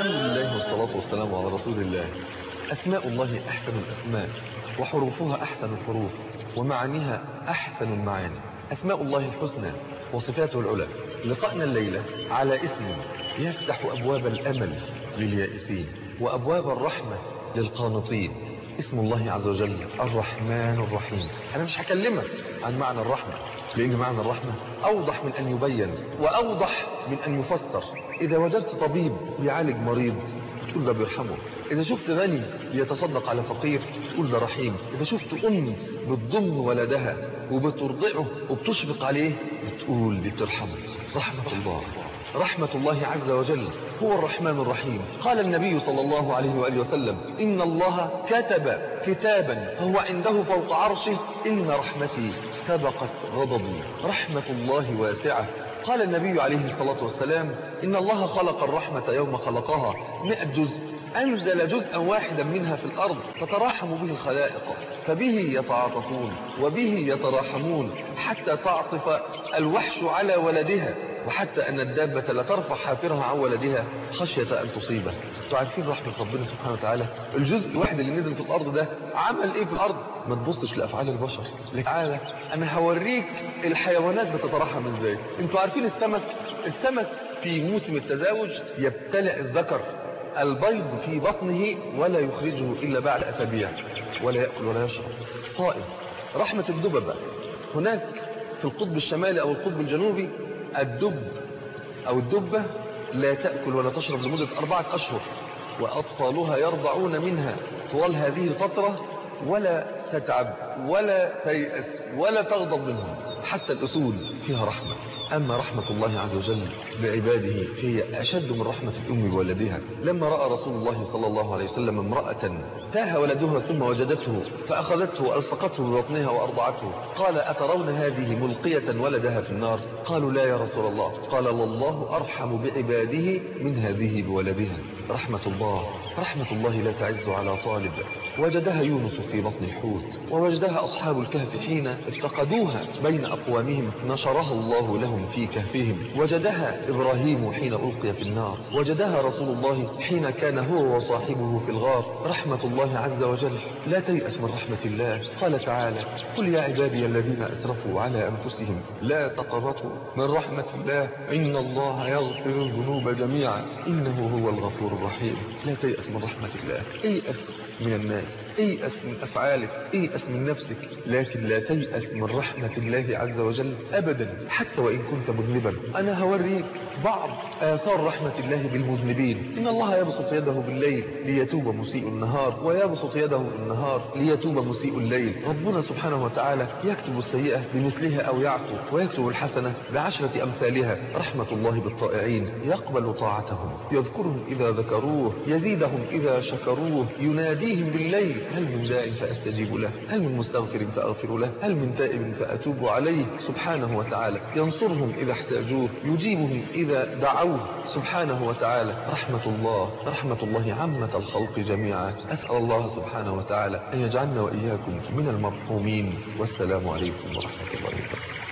الحمد لله والصلاة والسلام على رسول الله أسماء الله أحسن الأسماء وحروفها أحسن الحروف ومعانيها أحسن المعاني أسماء الله الحسنى وصفاته العلى لقائنا الليلة على اسم يفتح أبواب الأمل لليائسين وأبواب الرحمة للقانطين اسم الله عز وجل الرحمن الرحيم أنا مش هكلمك عن معنى الرحمة لأن معنى الرحمة أوضح من أن يبين وأوضح من أن يفسر إذا وجدت طبيب بيعالج مريض تقول ده بيرحمه إذا شفت غني بيتصدق على فقير تقول ده رحيم إذا شفت أم بتضم ولدها وبترضعه وبتشفق عليه بتقول دي بترحمه رحمة الله رحمة الله عز وجل هو الرحمن الرحيم قال النبي صلى الله عليه وآله وسلم إن الله كتب كتابا فهو عنده فوق عرشه إن رحمتي سبقت غضبي رحمة الله واسعة قال النبي عليه الصلاة والسلام إن الله خلق الرحمة يوم خلقها مئة جزء أنزل جزءا واحدا منها في الأرض تتراحم به الخلائق فبه يتعاطفون وبه يتراحمون حتى تعطف الوحش على ولدها وحتى أن الدابة لا ترفع حافرها عن ولدها خشية أن تصيبه تعرفين رحمة ربنا سبحانه وتعالى الجزء الواحد اللي نزل في الأرض ده عمل إيه في الأرض ما تبصش لأفعال البشر تعالى أنا هوريك الحيوانات بتترحم إزاي انتوا عارفين السمك السمك في موسم التزاوج يبتلع الذكر البيض في بطنه ولا يخرجه إلا بعد أسابيع ولا يأكل ولا يشرب صائم رحمة الدببة هناك في القطب الشمالي أو القطب الجنوبي الدب أو الدبة لا تأكل ولا تشرب لمدة أربعة أشهر وأطفالها يرضعون منها طوال هذه الفترة ولا تتعب ولا تيأس ولا تغضب منهم حتى الأسود فيها رحمة أما رحمة الله عز وجل بعباده فهي أشد من رحمة الأم بولدها لما رأى رسول الله صلى الله عليه وسلم امرأة تاه ولدها ثم وجدته فأخذته وألصقته ببطنها وأرضعته قال أترون هذه ملقية ولدها في النار قالوا لا يا رسول الله قال والله أرحم بعباده من هذه بولدها رحمة الله رحمة الله لا تعز على طالب وجدها يونس في بطن الحوت ووجدها أصحاب الكهف حين افتقدوها بين أقوامهم نشرها الله لهم في كهفهم وجدها إبراهيم حين ألقي في النار وجدها رسول الله حين كان هو وصاحبه في الغار رحمة الله عز وجل لا تيأس من رحمة الله قال تعالى قل يا عبادي الذين أسرفوا على أنفسهم لا تقرطوا من رحمة الله إن الله يغفر الذنوب جميعا إنه هو الغفور الرحيم لا تيأس من رحمة الله ايأس من الناس ايأس من أفعالك ايأس من نفسك لكن لا تيأس من رحمة الله عز وجل أبدا حتى وإن كنت مذنبا أنا هوريك بعض آثار رحمة الله بالمذنبين إن الله يبسط يده بالليل ليتوب مسيء النهار ويبسط يده بالنهار ليتوب مسيء الليل ربنا سبحانه وتعالى يكتب السيئة بمثلها أو يعفو ويكتب الحسنة بعشرة أمثالها رحمة الله بالطائعين يقبل طاعتهم يذكرهم إذا ذكروه يزيدهم إذا شكروه يناديهم بالليل هل من داء فأستجيب له هل من مستغفر فأغفر له هل من تائب فأتوب عليه سبحانه وتعالى ينصرهم إذا احتاجوه يجيبهم إذا دعوه سبحانه وتعالى رحمة الله رحمة الله عامة الخلق جميعا أسأل الله سبحانه وتعالى أن يجعلنا وإياكم من المرحومين والسلام عليكم ورحمة الله وبركاته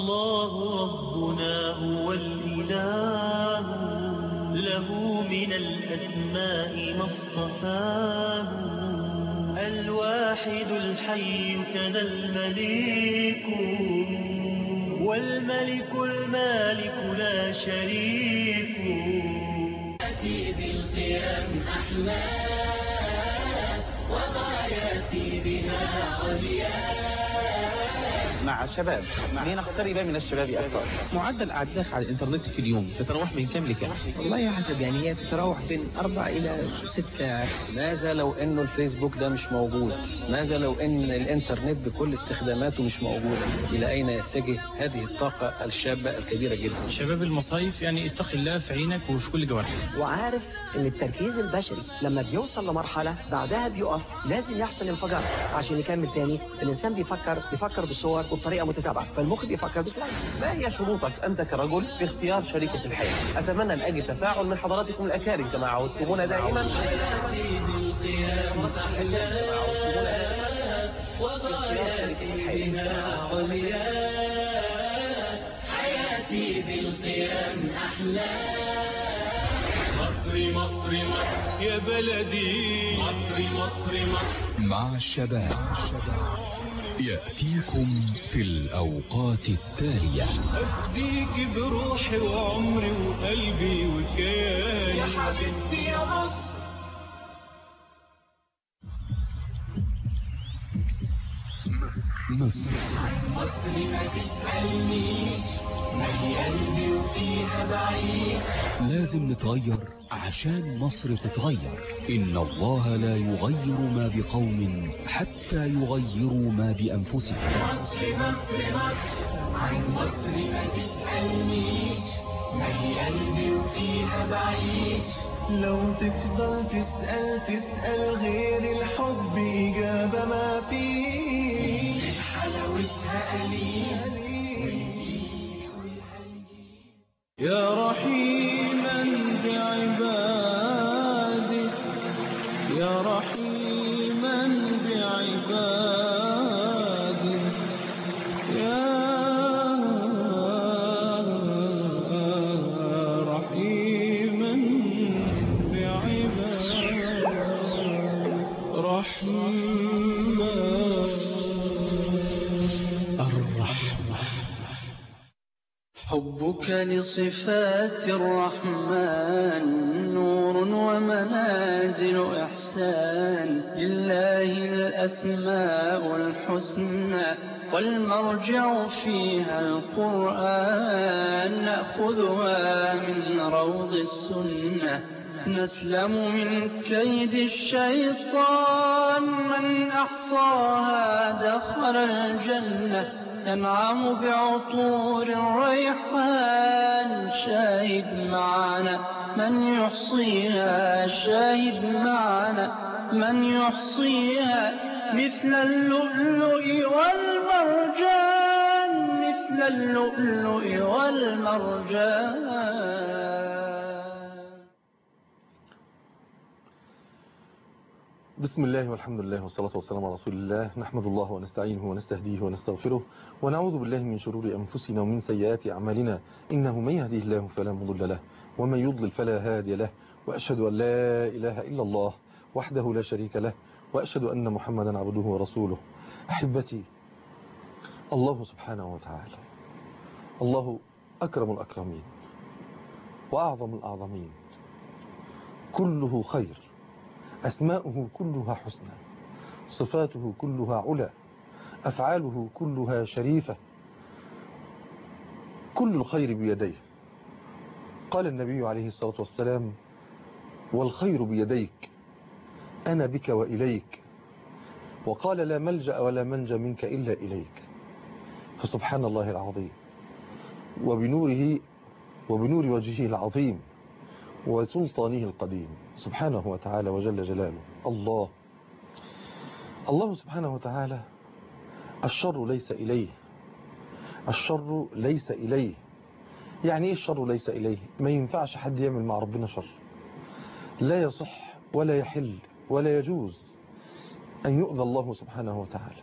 الله ربنا هو الإله له من الأسماء ما اصطفاه الواحد الحي كذا المليك والملك المالك لا شريك يأتي بالقيام أحلى وغاياتي بها عليا مع شباب لنقترب من الشباب أكثر معدل أعدادك على الإنترنت في اليوم تتراوح من كم لكم؟ والله حسب يعني هي تتراوح بين أربع إلى ست ساعات ماذا لو انه الفيسبوك ده مش موجود ماذا لو ان الانترنت بكل استخداماته مش موجود الى اين يتجه هذه الطاقة الشابة الكبيرة جدا شباب المصايف يعني اتق الله في عينك وفي كل جوارحك وعارف ان التركيز البشري لما بيوصل لمرحلة بعدها بيقف لازم يحصل انفجار عشان يكمل تاني الانسان بيفكر بيفكر بصور وبطريقة متتابعة فالمخ بيفكر بسلايد ما هي شروطك انت كرجل في اختيار شريكة الحياة اتمنى ان اجد تفاعل من حضراتكم الاكارم كما عودتمونا دائما يأتي بالقيام أحلى وغاياتي بها عليا حياتي بالقيام أحلى مصري مصر مصر مصر يا بلدي مصر مصر مصر مع الشباب يأتيكم في الأوقات التالية أفديك بروحي وعمري وقلبي وكياني يا حبيبتي يا مصر مصر مصر ما تسألنيش ما هي قلبي وفيها بعيد لازم نتغير عشان مصر تتغير إن الله لا يغير ما بقوم حتى يغيروا ما بأنفسهم مصر مصر مصر عن مصر ما تسألنيش ما هي قلبي وفيها بعيش لو تفضل تسأل تسأل غير الحب إجابة ما فيه حلاوتها قليل يا رحيما بعباده يا رحيما بعباده يا رحيما بعباده رحمن الرحمة حبك لصفات الرحمن نور ومنازل إحسان لله الأسماء الحسنى والمرجع فيها القرآن نأخذها من روض السنة نسلم من كيد الشيطان من أحصاها دخل الجنة ينعم بعطور الريحان شاهد معنا من يحصيها شاهد معنا من يحصيها مثل اللؤلؤ والمرجان مثل اللؤلؤ والمرجان بسم الله والحمد لله والصلاة والسلام على رسول الله نحمد الله ونستعينه ونستهديه ونستغفره ونعوذ بالله من شرور أنفسنا ومن سيئات أعمالنا إنه من يهديه الله فلا مضل له ومن يضلل فلا هادي له وأشهد أن لا إله إلا الله وحده لا شريك له وأشهد أن محمدا عبده ورسوله أحبتي الله سبحانه وتعالى الله أكرم الأكرمين وأعظم الأعظمين كله خير أسماؤه كلها حسنى صفاته كلها علا أفعاله كلها شريفة كل الخير بيديه قال النبي عليه الصلاة والسلام والخير بيديك أنا بك وإليك وقال لا ملجأ ولا منجى منك إلا إليك فسبحان الله العظيم وبنوره وبنور وجهه العظيم وسلطانه القديم سبحانه وتعالى وجل جلاله الله الله سبحانه وتعالى الشر ليس إليه الشر ليس إليه يعني إيه الشر ليس إليه ما ينفعش حد يعمل مع ربنا شر لا يصح ولا يحل ولا يجوز أن يؤذى الله سبحانه وتعالى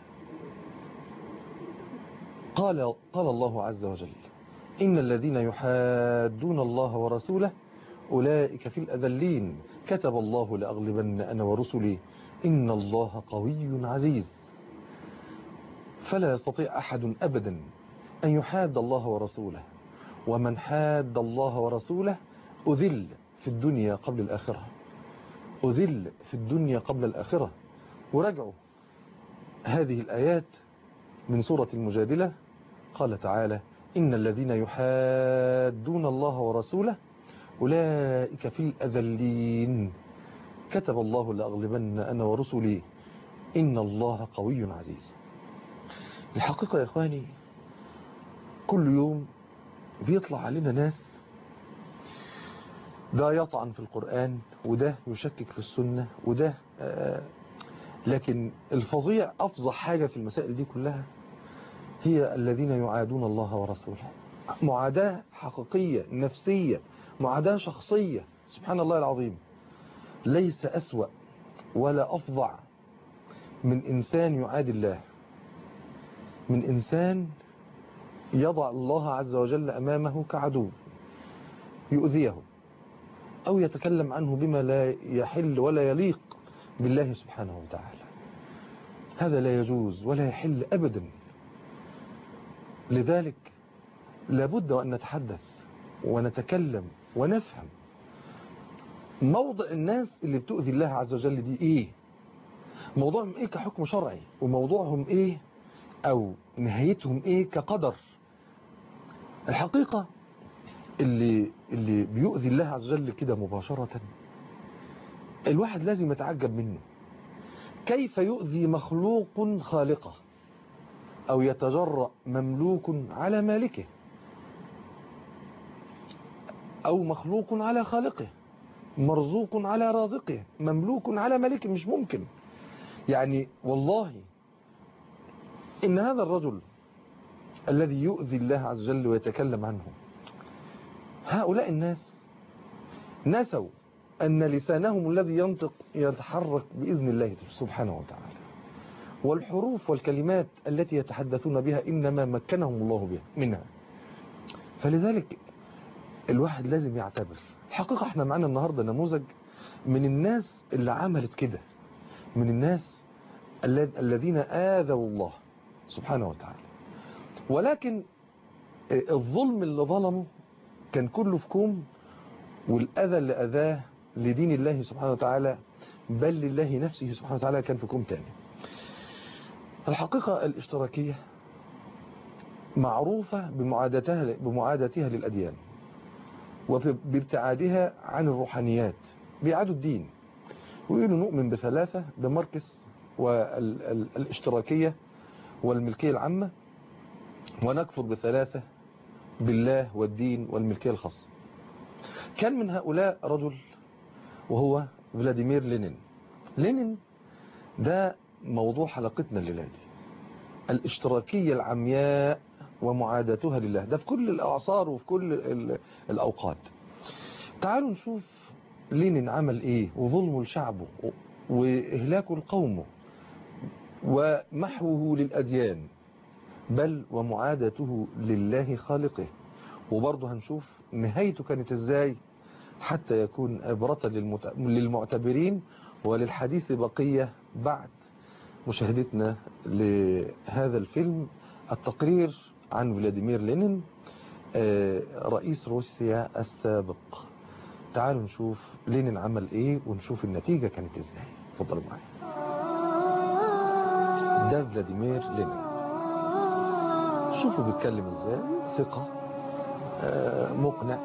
قال قال الله عز وجل إن الذين يحادون الله ورسوله أولئك في الأذلين كتب الله لأغلبن أنا ورسلي إن الله قوي عزيز فلا يستطيع أحد أبدا أن يحاد الله ورسوله ومن حاد الله ورسوله أذل في الدنيا قبل الآخرة أذل في الدنيا قبل الآخرة ورجعوا هذه الآيات من سورة المجادلة قال تعالى إن الذين يحادون الله ورسوله أولئك في الأذلين كتب الله لأغلبن أنا ورسلي إن الله قوي عزيز الحقيقة يا إخواني كل يوم بيطلع علينا ناس ده يطعن في القرآن وده يشكك في السنة وده آه لكن الفظيع أفظع حاجة في المسائل دي كلها هي الذين يعادون الله ورسوله معاداة حقيقية نفسية معاداة شخصية سبحان الله العظيم ليس أسوأ ولا أفظع من إنسان يعادي الله من إنسان يضع الله عز وجل أمامه كعدو يؤذيه أو يتكلم عنه بما لا يحل ولا يليق بالله سبحانه وتعالى هذا لا يجوز ولا يحل أبدا لذلك لابد أن نتحدث ونتكلم ونفهم موضع الناس اللي بتؤذي الله عز وجل دي ايه موضوعهم ايه كحكم شرعي وموضوعهم ايه او نهايتهم ايه كقدر الحقيقة اللي, اللي بيؤذي الله عز وجل كده مباشرة الواحد لازم يتعجب منه كيف يؤذي مخلوق خالقه أو يتجرأ مملوك على مالكه أو مخلوق على خالقه مرزوق على رازقه مملوك على ملكه مش ممكن يعني والله إن هذا الرجل الذي يؤذي الله عز وجل ويتكلم عنه هؤلاء الناس نسوا أن لسانهم الذي ينطق يتحرك بإذن الله سبحانه وتعالى والحروف والكلمات التي يتحدثون بها إنما مكنهم الله بها منها فلذلك الواحد لازم يعتبر الحقيقة احنا معنا النهاردة نموذج من الناس اللي عملت كده من الناس الذين آذوا الله سبحانه وتعالى ولكن الظلم اللي ظلمه كان كله في كوم والأذى اللي أذاه لدين الله سبحانه وتعالى بل لله نفسه سبحانه وتعالى كان في كوم تاني الحقيقة الاشتراكية معروفة بمعادتها, بمعادتها للأديان وبابتعادها عن الروحانيات بيعادوا الدين ويقولوا نؤمن بثلاثة بماركس والاشتراكية والملكية العامة ونكفر بثلاثة بالله والدين والملكية الخاصة كان من هؤلاء رجل وهو فلاديمير لينين لينين ده موضوع حلقتنا الليلة دي الاشتراكية العمياء ومعاداتها لله ده في كل الأعصار وفي كل الأوقات تعالوا نشوف لينين عمل ايه وظلمه لشعبه وإهلاكه لقومه ومحوه للأديان بل ومعادته لله خالقه وبرضه هنشوف نهايته كانت ازاي حتى يكون عبرة للمعتبرين وللحديث بقية بعد مشاهدتنا لهذا الفيلم التقرير عن فلاديمير لينين رئيس روسيا السابق تعالوا نشوف لينين عمل ايه ونشوف النتيجة كانت ازاي اتفضلوا معايا ده فلاديمير لينين شوفوا بيتكلم ازاي ثقة مقنع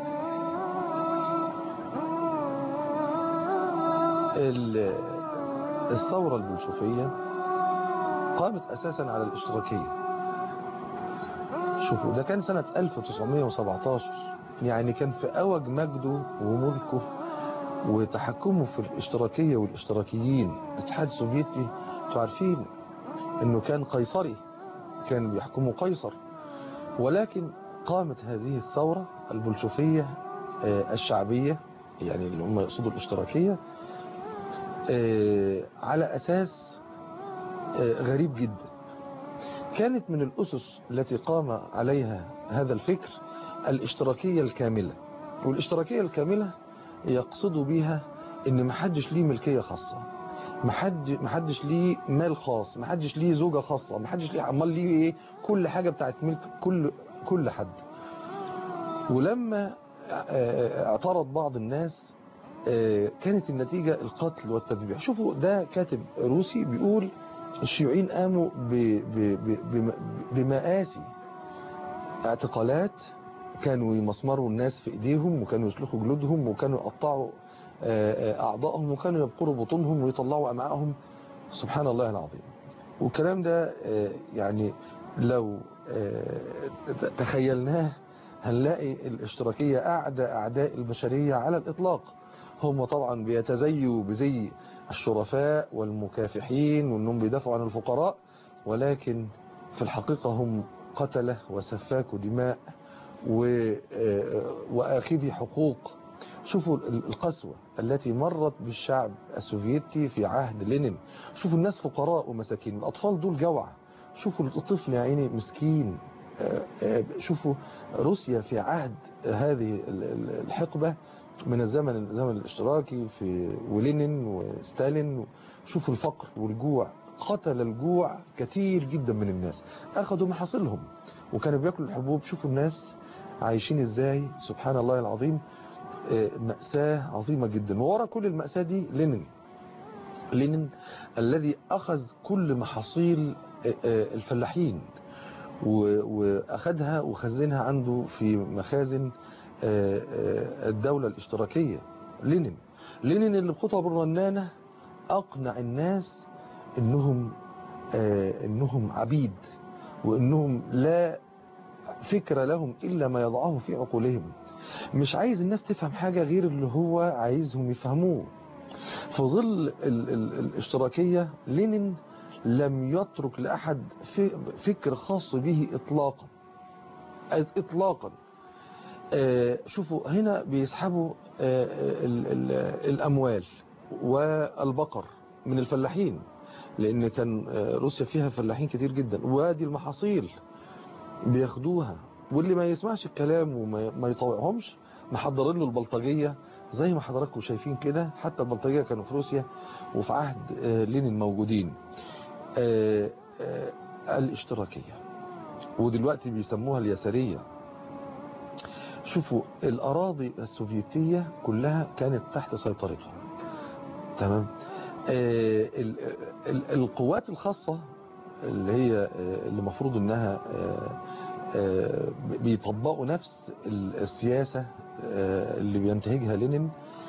الثورة البلشفية قامت اساسا على الاشتراكية شوفوا ده كان سنة 1917 يعني كان في أوج مجده وملكه وتحكمه في الاشتراكية والاشتراكيين الاتحاد السوفيتي انتوا عارفين انه كان قيصري كان بيحكمه قيصر ولكن قامت هذه الثورة البلشفية الشعبية يعني اللي هم يقصدوا الاشتراكية على أساس غريب جدا كانت من الأسس التي قام عليها هذا الفكر الاشتراكية الكاملة والاشتراكية الكاملة يقصدوا بيها ان محدش ليه ملكية خاصة محد محدش ليه مال خاص محدش ليه زوجة خاصة محدش ليه عمال ليه ايه كل حاجة بتاعت ملك كل كل حد ولما اعترض بعض الناس كانت النتيجة القتل والتذبيح شوفوا ده كاتب روسي بيقول الشيوعيين قاموا بمآسي اعتقالات كانوا يمسمروا الناس في ايديهم وكانوا يسلخوا جلودهم وكانوا يقطعوا اعضائهم وكانوا يبقروا بطونهم ويطلعوا امعائهم سبحان الله العظيم والكلام ده يعني لو تخيلناه هنلاقي الاشتراكية اعدى اعداء البشرية على الاطلاق هم طبعا بيتزيوا بزي الشرفاء والمكافحين وانهم بيدافعوا عن الفقراء ولكن في الحقيقة هم قتله وسفاكوا دماء وآخذي حقوق شوفوا القسوة التي مرت بالشعب السوفيتي في عهد لينين شوفوا الناس فقراء ومساكين الأطفال دول جوع شوفوا الطفل يا عيني مسكين شوفوا روسيا في عهد هذه الحقبة من الزمن الزمن الاشتراكي في ولينين وستالين شوفوا الفقر والجوع قتل الجوع كتير جدا من الناس اخذوا محاصيلهم وكانوا بياكلوا الحبوب شوفوا الناس عايشين ازاي سبحان الله العظيم آه، مأساة عظيمة جدا وورا كل المأساة دي لينين لينين الذي أخذ كل محاصيل آه، آه، الفلاحين و- وأخذها وخزنها عنده في مخازن آه، آه، الدولة الاشتراكية لينين لينين اللي بخطب الرنانة أقنع الناس إنهم آه، إنهم عبيد وإنهم لا فكرة لهم إلا ما يضعه في عقولهم مش عايز الناس تفهم حاجة غير اللي هو عايزهم يفهموه في ظل ال ال الاشتراكية لينين لم يترك لأحد في- فكر خاص به إطلاقا إطلاقا آه، شوفوا هنا بيسحبوا آه، ال- ال- الأموال والبقر من الفلاحين لأن كان آه، روسيا فيها فلاحين كتير جدا وادي المحاصيل بياخدوها واللي ما يسمعش الكلام وما ما يطوعهمش محضرين له البلطجية زي ما حضراتكم شايفين كده حتى البلطجية كانوا في روسيا وفي عهد آه، لينين موجودين آه، آه، الاشتراكية ودلوقتي بيسموها اليسارية شوفوا الأراضي السوفيتية كلها كانت تحت سيطرتهم تمام آه، ال- ال- القوات الخاصة اللي هي آه، اللي المفروض انها آه، آه، بيطبقوا نفس ال- السياسة آه، اللي بينتهجها لينين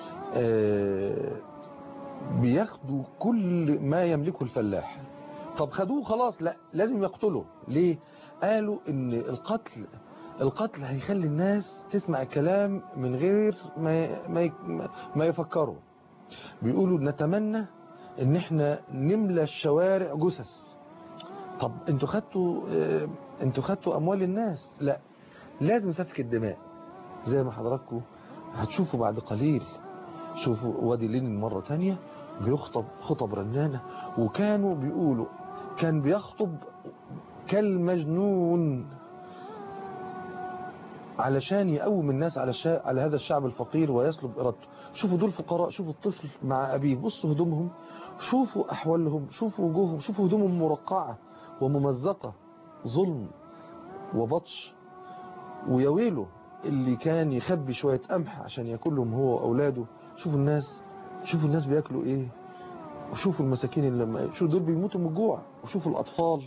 آه، بياخدوا كل ما يملكه الفلاح طب خدوه خلاص لا لازم يقتلوا ليه قالوا ان القتل القتل هيخلي الناس تسمع الكلام من غير ما ما ما يفكروا بيقولوا نتمنى ان احنا نملى الشوارع جثث طب انتوا خدتوا اه انتوا خدتوا اموال الناس لا لازم سفك الدماء زي ما حضراتكم هتشوفوا بعد قليل شوفوا وادي لينين مرة تانية بيخطب خطب رنانة وكانوا بيقولوا كان بيخطب كالمجنون علشان يقوم الناس على الشا... على هذا الشعب الفقير ويسلب إرادته شوفوا دول فقراء شوفوا الطفل مع أبيه بصوا هدومهم شوفوا أحوالهم شوفوا وجوههم شوفوا هدومهم مرقعة وممزقة ظلم وبطش ويا ويله اللي كان يخبي شوية قمح عشان ياكلهم هو وأولاده شوفوا الناس شوفوا الناس بياكلوا ايه وشوفوا المساكين اللي لما شوفوا دول بيموتوا من الجوع وشوفوا الأطفال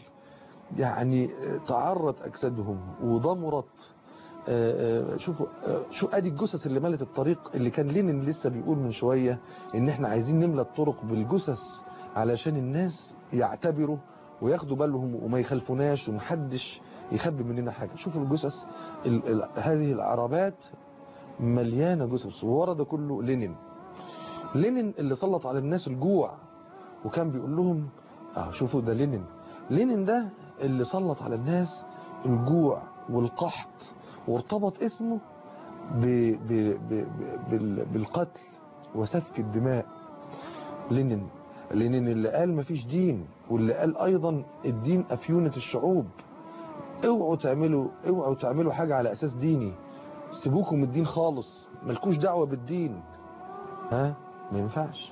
يعني تعرت أجسادهم وضمرت آه، آه، شوفوا آه، شو ادي الجثث اللي ملت الطريق اللي كان لينين لسه بيقول من شوية ان احنا عايزين نملى الطرق بالجثث علشان الناس يعتبروا وياخدوا بالهم وما يخلفوناش ومحدش يخبي مننا حاجة شوفوا الجثث ال- ال- هذه العربات مليانة جثث وورا ده كله لينين لينين اللي سلط على الناس الجوع وكان بيقول لهم اه شوفوا ده لينين لينين ده اللي سلط على الناس الجوع والقحط وارتبط اسمه ب ب ب بال بالقتل وسفك الدماء لينين لينين اللي قال مفيش دين واللي قال ايضا الدين افيونة الشعوب اوعوا تعملوا اوعوا تعملوا حاجة على اساس ديني سيبوكم من الدين خالص ملكوش دعوة بالدين ها ما ينفعش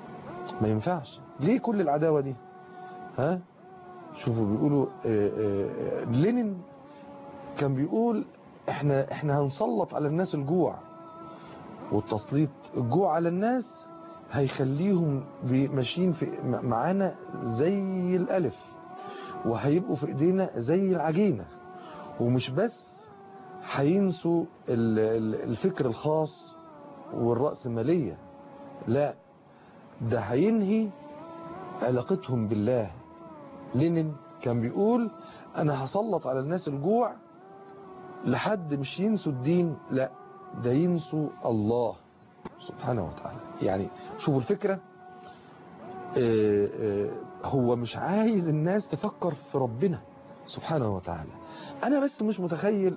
ما ينفعش ليه كل العداوة دي ها شوفوا بيقولوا آه، آه، لينين كان بيقول احنا احنا هنسلط على الناس الجوع والتسليط الجوع على الناس هيخليهم بي- ماشيين في م- معانا زي الالف وهيبقوا في ايدينا زي العجينة ومش بس هينسوا ال- ال- الفكر الخاص والرأسمالية لا ده هينهي علاقتهم بالله لينين كان بيقول انا هسلط على الناس الجوع لحد مش ينسوا الدين لا ده ينسوا الله سبحانه وتعالى يعني شوفوا الفكرة آه، آه، هو مش عايز الناس تفكر في ربنا سبحانه وتعالى انا بس مش متخيل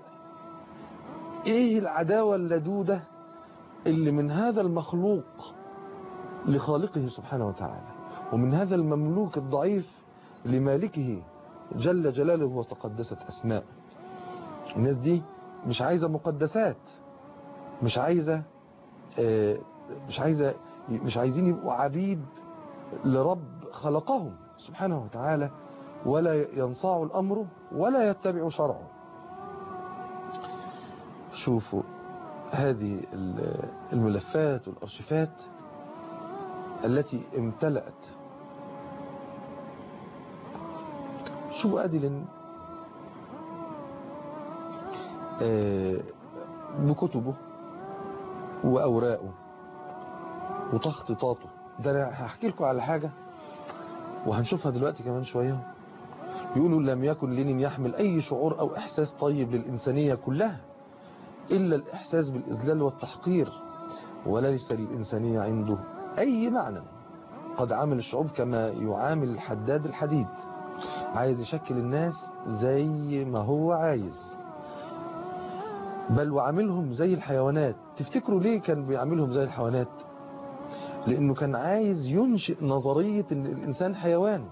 ايه العداوة اللدودة اللي من هذا المخلوق لخالقه سبحانه وتعالى ومن هذا المملوك الضعيف لمالكه جل جلاله وتقدست أسماء الناس دي مش عايزة مقدسات مش عايزة آه، مش عايزة مش عايزين يبقوا عبيد لرب خلقهم سبحانه وتعالى ولا ينصاع الأمر ولا يتبع شرعه شوفوا هذه ال- الملفات والأرشيفات التي امتلأت شوفوا أدي لن آه، بكتبه وأوراقه وتخطيطاته ده أنا هحكي لكم على حاجة وهنشوفها دلوقتي كمان شوية يقولوا لم يكن لينين يحمل أي شعور أو إحساس طيب للإنسانية كلها إلا الإحساس بالإذلال والتحقير وليس للإنسانية عنده أي معنى قد عامل الشعوب كما يعامل الحداد الحديد عايز يشكل الناس زي ما هو عايز بل وعاملهم زي الحيوانات تفتكروا ليه كان بيعاملهم زي الحيوانات لأنه كان عايز ينشئ نظرية أن الإنسان حيوان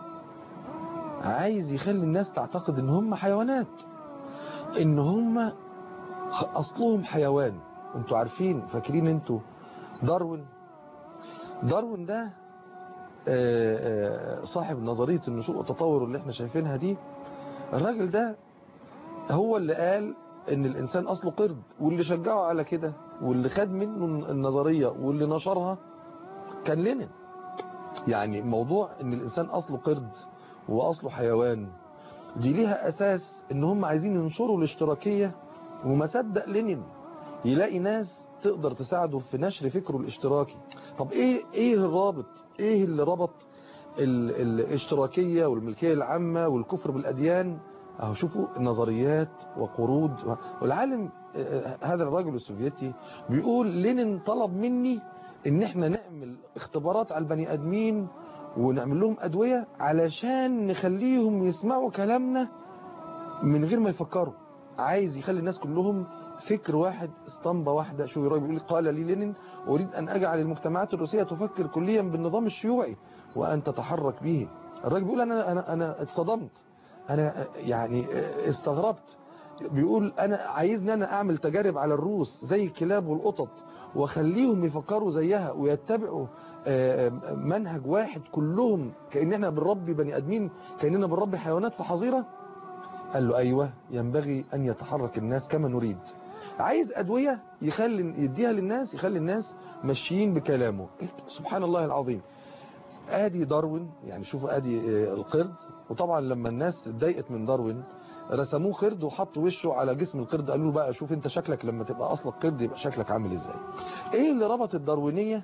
عايز يخلي الناس تعتقد ان هم حيوانات ان هم اصلهم حيوان انتوا عارفين فاكرين انتوا داروين داروين ده آه، آه، صاحب نظرية النشوء والتطور اللي احنا شايفينها دي الراجل ده هو اللي قال ان الانسان اصله قرد واللي شجعه على كده واللي خد منه النظرية واللي نشرها كان لينين يعني موضوع ان الانسان اصله قرد واصله حيوان دي ليها اساس ان هم عايزين ينشروا الاشتراكية وما صدق لينين يلاقي ناس تقدر تساعده في نشر فكره الاشتراكي طب ايه ايه الرابط ايه اللي ربط ال- الاشتراكية والملكية العامة والكفر بالاديان اهو شوفوا نظريات وقروض والعالم آه، هذا الرجل السوفيتي بيقول لينين طلب مني ان احنا نعمل اختبارات على البني ادمين ونعمل لهم ادوية علشان نخليهم يسمعوا كلامنا من غير ما يفكروا عايز يخلي الناس كلهم فكر واحد اسطمبة واحدة شو الراجل بيقول قال لي لينين أريد أن أجعل المجتمعات الروسية تفكر كليا بالنظام الشيوعي وأن تتحرك به الراجل بيقول أنا أنا أنا اتصدمت أنا يعني استغربت بيقول أنا عايزني أنا أعمل تجارب على الروس زي الكلاب والقطط واخليهم يفكروا زيها ويتبعوا آه، منهج واحد كلهم كأن احنا بنربي بني ادمين كأننا بنربي حيوانات في حظيرة قال له ايوه ينبغي ان يتحرك الناس كما نريد عايز ادوية يخلي يديها للناس يخلي الناس ماشيين بكلامه سبحان الله العظيم ادي داروين يعني شوفوا ادي آه، القرد وطبعا لما الناس اتضايقت من داروين رسموه قرد وحطوا وشه على جسم القرد قالوا له بقى شوف انت شكلك لما تبقى اصلك قرد يبقى شكلك عامل ازاي ايه اللي ربط الداروينية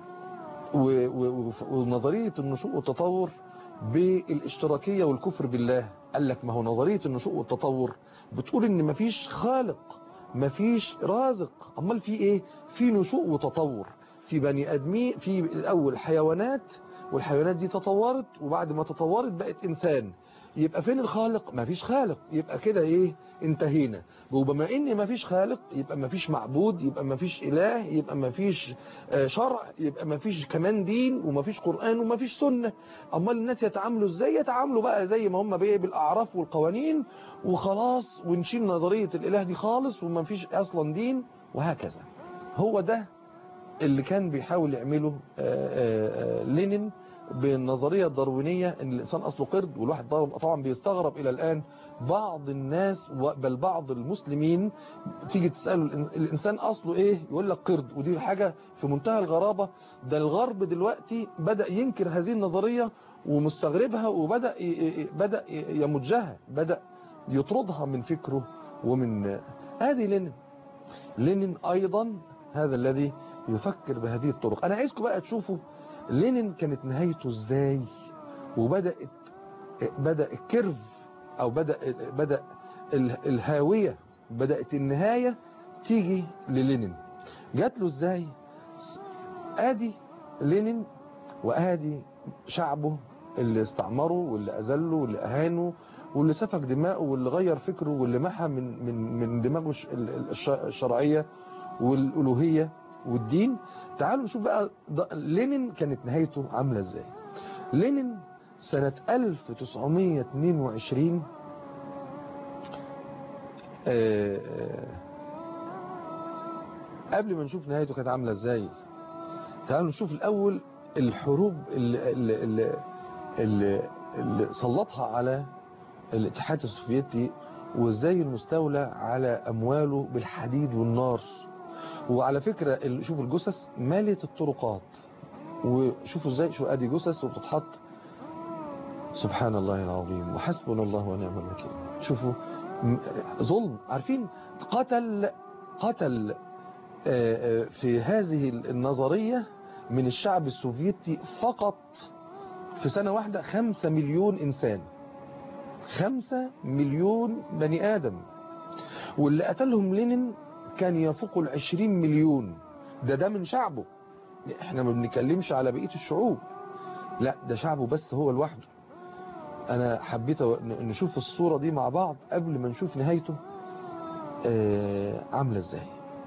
و- و- و- ونظرية النشوء والتطور بالاشتراكية والكفر بالله قال لك ما هو نظرية النشوء والتطور بتقول ان مفيش خالق مفيش رازق امال في ايه في نشوء وتطور في بني ادمين في الاول حيوانات والحيوانات دي تطورت وبعد ما تطورت بقت انسان يبقى فين الخالق مفيش خالق يبقى كده ايه انتهينا وبما ان مفيش خالق يبقى مفيش معبود يبقى مفيش اله يبقى مفيش آه، شرع يبقى مفيش كمان دين ومفيش قرآن ومفيش سنة امال الناس يتعاملوا ازاي يتعاملوا بقى زي ما هم بيه بالاعراف والقوانين وخلاص ونشيل نظرية الاله دي خالص ومفيش اصلا دين وهكذا هو ده اللي كان بيحاول يعمله آه، آه، آه، لينين بالنظرية الداروينية ان الانسان اصله قرد والواحد طبعا بيستغرب الى الان بعض الناس و- بل بعض المسلمين تيجي تسأله الإن- الانسان اصله ايه يقول لك قرد ودي حاجة في منتهى الغرابة ده الغرب دلوقتي بدأ ينكر هذه النظرية ومستغربها وبدأ ي- ي- بدأ ي- يمجها بدأ يطردها من فكره ومن هذه لينين لينين ايضا هذا الذي يفكر بهذه الطرق انا عايزكم بقى تشوفوا لينين كانت نهايته ازاي وبدأت بدأ الكيرف او بدأ بدأ ال- الهاوية بدأت النهاية تيجي للينين جات له ازاي ادي لينين وادي شعبه اللي استعمره واللي اذله واللي اهانه واللي سفك دماءه واللي غير فكره واللي محى من من من دماغه الش- ال- الش- الشرعيه والالوهيه والدين تعالوا نشوف بقى ده- لينين كانت نهايته عامله ازاي لينين سنه 1922 آه، قبل ما نشوف نهايته كانت عاملة ازاي تعالوا نشوف الأول الحروب اللي, اللي, اللي, اللي, اللي سلطها على الاتحاد السوفيتي وازاي المستولى على أمواله بالحديد والنار وعلى فكرة ال- شوفوا الجثث مالت الطرقات وشوفوا ازاي شو ادي جثث وبتتحط سبحان الله العظيم وحسبنا الله ونعم الوكيل شوفوا م- ظلم عارفين قتل قتل آه، آه، في هذه النظرية من الشعب السوفيتي فقط في سنة واحدة خمسة مليون إنسان خمسة مليون بني آدم واللي قتلهم لينين كان يفوق العشرين مليون ده ده من شعبه احنا ما بنتكلمش على بقية الشعوب لا ده شعبه بس هو لوحده انا حبيت أو- ن- نشوف الصورة دي مع بعض قبل ما نشوف نهايته آه، عاملة ازاي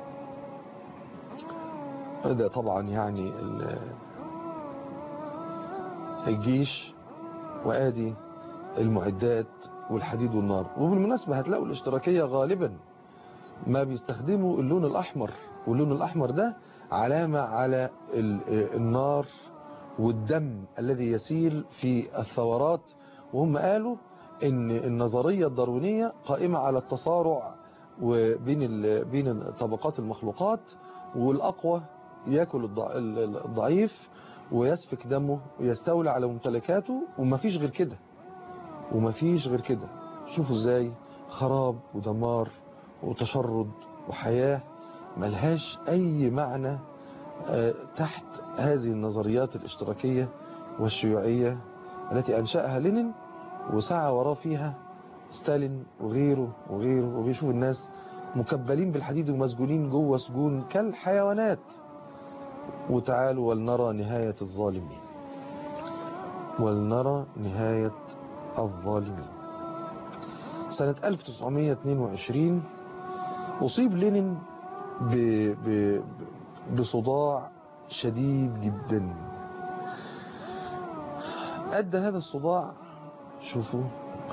ده طبعا يعني ال- الجيش وادي المعدات والحديد والنار وبالمناسبة هتلاقوا الاشتراكية غالبا ما بيستخدموا اللون الأحمر واللون الأحمر ده علامة على ال- النار والدم الذي يسيل في الثورات وهم قالوا ان النظرية الداروينية قائمة على التصارع وبين ال- بين طبقات المخلوقات والأقوى ياكل الضع- ال- الضعيف ويسفك دمه ويستولى على ممتلكاته ومفيش غير كده ومفيش غير كده شوفوا ازاي خراب ودمار وتشرد وحياة ملهاش اي معنى آه، تحت هذه النظريات الاشتراكية والشيوعية التي انشأها لينين وسعى وراه فيها ستالين وغيره وغيره وبيشوف الناس مكبلين بالحديد ومسجونين جوه سجون كالحيوانات وتعالوا ولنرى نهاية الظالمين ولنرى نهاية الظالمين سنة 1922 أصيب لينين ب... ب... بصداع شديد جدا أدى هذا الصداع شوفوا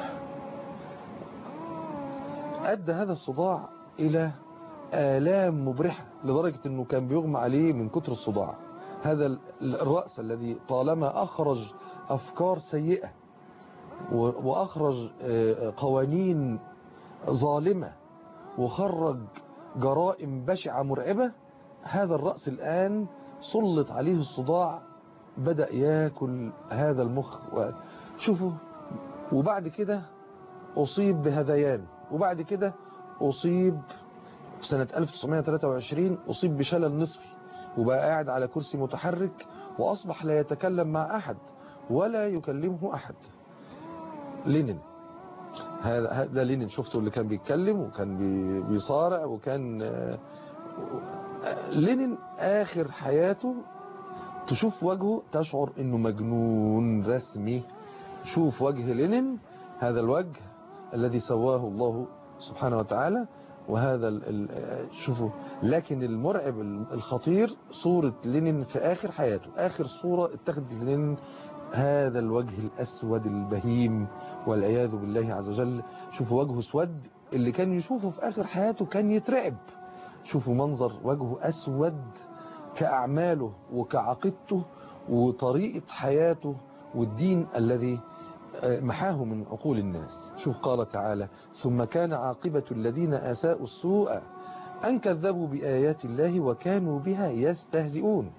أدى هذا الصداع إلى آلام مبرحة لدرجة أنه كان بيغمى عليه من كتر الصداع هذا ال- الرأس الذي طالما أخرج أفكار سيئة و- وأخرج آه، قوانين ظالمة وخرج جرائم بشعة مرعبة هذا الرأس الآن سلط عليه الصداع بدأ ياكل هذا المخ و- شوفوا وبعد كده أصيب بهذيان وبعد كده أصيب في سنة 1923 أصيب بشلل نصفي وبقى قاعد على كرسي متحرك وأصبح لا يتكلم مع أحد ولا يكلمه أحد لينين هذا هذا لينين شفته اللي كان بيتكلم وكان بي- بيصارع وكان آه، لينين آخر حياته تشوف وجهه تشعر انه مجنون رسمي شوف وجه لينين هذا الوجه الذي سواه الله سبحانه وتعالى وهذا ال ال شوفوا لكن المرعب الخطير صورة لينين في آخر حياته آخر صورة اتخذت لينين هذا الوجه الأسود البهيم والعياذ بالله عز وجل شوفوا وجهه اسود اللي كان يشوفه في آخر حياته كان يترعب شوفوا منظر وجهه أسود كأعماله وكعقيدته وطريقة حياته والدين الذي محاه من عقول الناس شوف قال تعالى ثم كان عاقبة الذين أساءوا السوء أن كذبوا بآيات الله وكانوا بها يستهزئون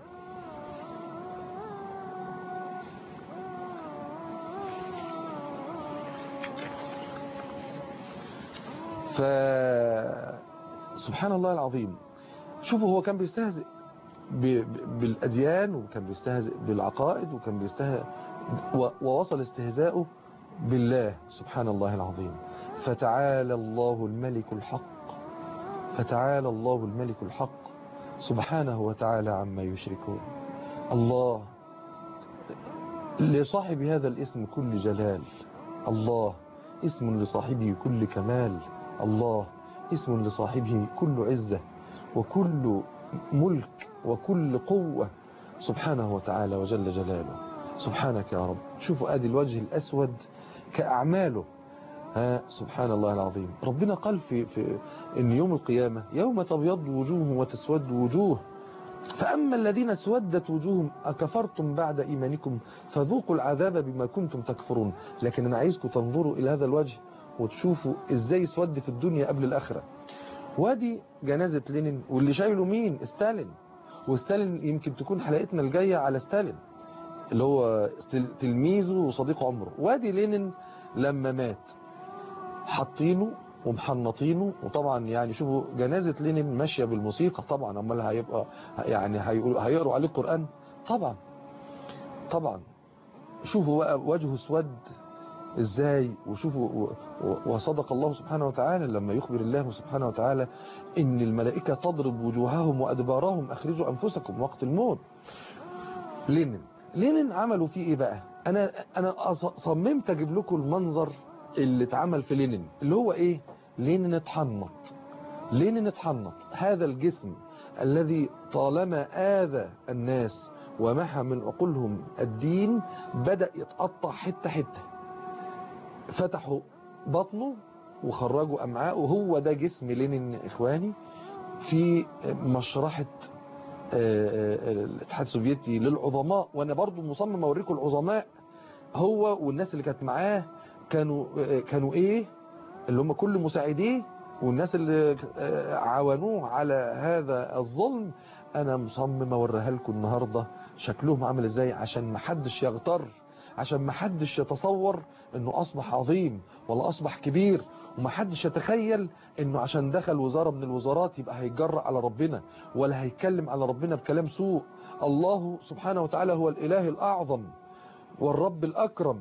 ف سبحان الله العظيم شوفوا هو كان بيستهزئ ب... ب... بالأديان وكان بيستهزئ بالعقائد وكان بيستهزئ و... ووصل استهزاؤه بالله سبحان الله العظيم فتعالى الله الملك الحق فتعالى الله الملك الحق سبحانه وتعالى عما يشركون الله لصاحب هذا الاسم كل جلال الله اسم لصاحبه كل كمال الله اسم لصاحبه كل عزة وكل ملك وكل قوة سبحانه وتعالى وجل جلاله سبحانك يا رب شوفوا ادي الوجه الأسود كأعماله ها سبحان الله العظيم ربنا قال في, في ان يوم القيامة يوم تبيض وجوه وتسود وجوه فأما الذين اسودت وجوههم أكفرتم بعد إيمانكم فذوقوا العذاب بما كنتم تكفرون لكن أنا عايزكم تنظروا إلى هذا الوجه وتشوفوا إزاي اسود في الدنيا قبل الآخرة وادي جنازة لينين واللي شايله مين ستالين وستالين يمكن تكون حلقتنا الجاية على ستالين اللي هو تلميذه وصديق عمره وادي لينين لما مات حاطينه ومحنطينه وطبعا يعني شوفوا جنازة لينين ماشية بالموسيقى طبعا امال هيبقى يعني هيقروا عليه القرآن طبعا طبعا شوفوا بقى وجهه اسود ازاي وشوفوا وصدق الله سبحانه وتعالى لما يخبر الله سبحانه وتعالى ان الملائكة تضرب وجوههم وادبارهم اخرجوا انفسكم وقت الموت لينين لينين عملوا فيه ايه بقى انا انا صممت اجيب لكم المنظر اللي اتعمل في لينين اللي هو ايه لينين اتحنط لينين اتحنط هذا الجسم الذي طالما آذى الناس ومحى من عقولهم الدين بدأ يتقطع حتة حتة فتحوا بطنه وخرجوا أمعاءه وهو ده جسم لينين إخواني في مشرحة الاتحاد السوفيتي للعظماء وانا برضو مصمم اوريكم العظماء هو والناس اللي كانت معاه كانوا كانوا ايه اللي هم كل مساعديه والناس اللي عاونوه على هذا الظلم انا مصمم اوريها لكم النهارده شكلهم عامل ازاي عشان ما حدش يغتر عشان ما حدش يتصور انه اصبح عظيم ولا اصبح كبير وما حدش يتخيل انه عشان دخل وزارة من الوزارات يبقى هيتجرأ على ربنا ولا هيتكلم على ربنا بكلام سوء الله سبحانه وتعالى هو الاله الاعظم والرب الاكرم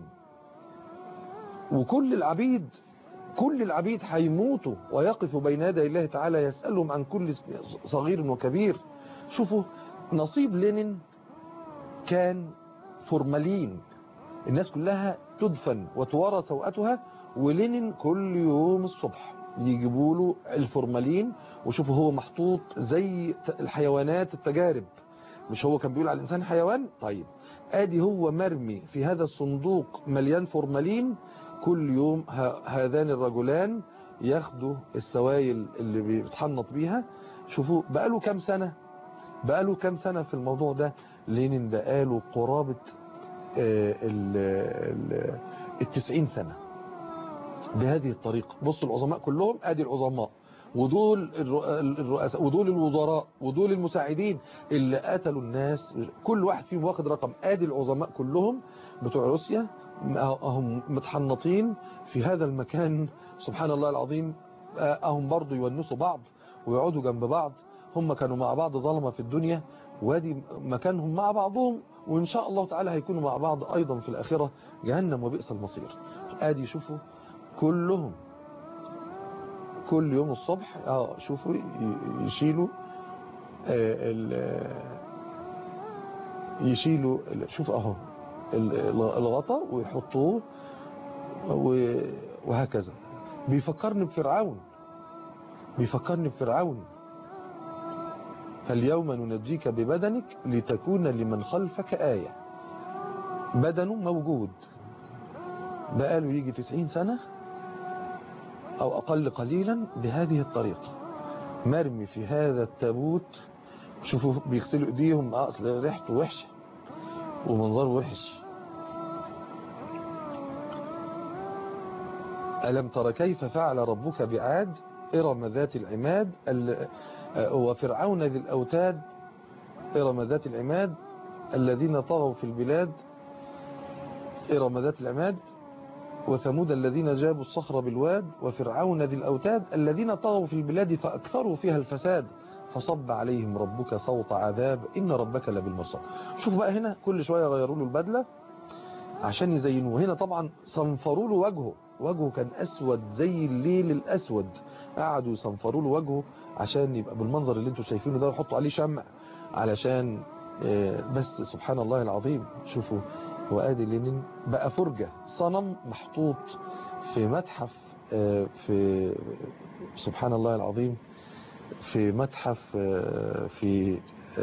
وكل العبيد كل العبيد هيموتوا ويقفوا بين يدي الله تعالى يسألهم عن كل صغير وكبير شوفوا نصيب لينين كان فورمالين الناس كلها تدفن وتوارى سوءتها ولينين كل يوم الصبح يجيبوا له الفورمالين وشوفوا هو محطوط زي الحيوانات التجارب مش هو كان بيقول على الإنسان حيوان طيب ادي هو مرمي في هذا الصندوق مليان فورمالين كل يوم هذان الرجلان ياخدوا السوائل اللي بيتحنط بيها شوفوا بقاله كام سنة بقاله كام سنة في الموضوع ده لينين بقاله قرابة التسعين سنة بهذه الطريقة بصوا العظماء كلهم ادي العظماء ودول الرؤساء ودول الوزراء ودول المساعدين اللي قتلوا الناس كل واحد فيهم واخد رقم ادي العظماء كلهم بتوع روسيا هم متحنطين في هذا المكان سبحان الله العظيم هم برضو يونسوا بعض ويقعدوا جنب بعض هم كانوا مع بعض ظلمة في الدنيا وادي مكانهم مع بعضهم وإن شاء الله تعالى هيكونوا مع بعض أيضا في الآخرة جهنم وبئس المصير ادي شوفوا كلهم كل يوم الصبح اه شوفوا يشيلوا آه يشيلوا شوف اهو الغطا ويحطوه وهكذا بيفكرني بفرعون بيفكرني بفرعون فاليوم ننجيك ببدنك لتكون لمن خلفك آية بدنه موجود بقاله يجي تسعين سنة أو أقل قليلا بهذه الطريقة مرمي في هذا التابوت شوفوا بيغسلوا ايديهم اصل ريحته وحشه ومنظره وحش ألم تر كيف فعل ربك بعاد إرم ذات العماد وفرعون ذي الأوتاد إرم ذات العماد الذين طغوا في البلاد إرم ذات العماد وثمود الذين جابوا الصخر بالواد وفرعون ذي الأوتاد الذين طغوا في البلاد فأكثروا فيها الفساد فصب عليهم ربك صوت عذاب إن ربك لبالمرصاد شوف بقى هنا كل شوية غيروا له البدلة عشان يزينوه هنا طبعا صنفروا له وجهه وجهه كان أسود زي الليل الأسود قعدوا يصنفروا له وجهه عشان يبقى بالمنظر اللي انتوا شايفينه ده ويحطوا عليه شمع علشان بس سبحان الله العظيم شوفوا وادي لينين بقى فرجة صنم محطوط في متحف في سبحان الله العظيم في متحف في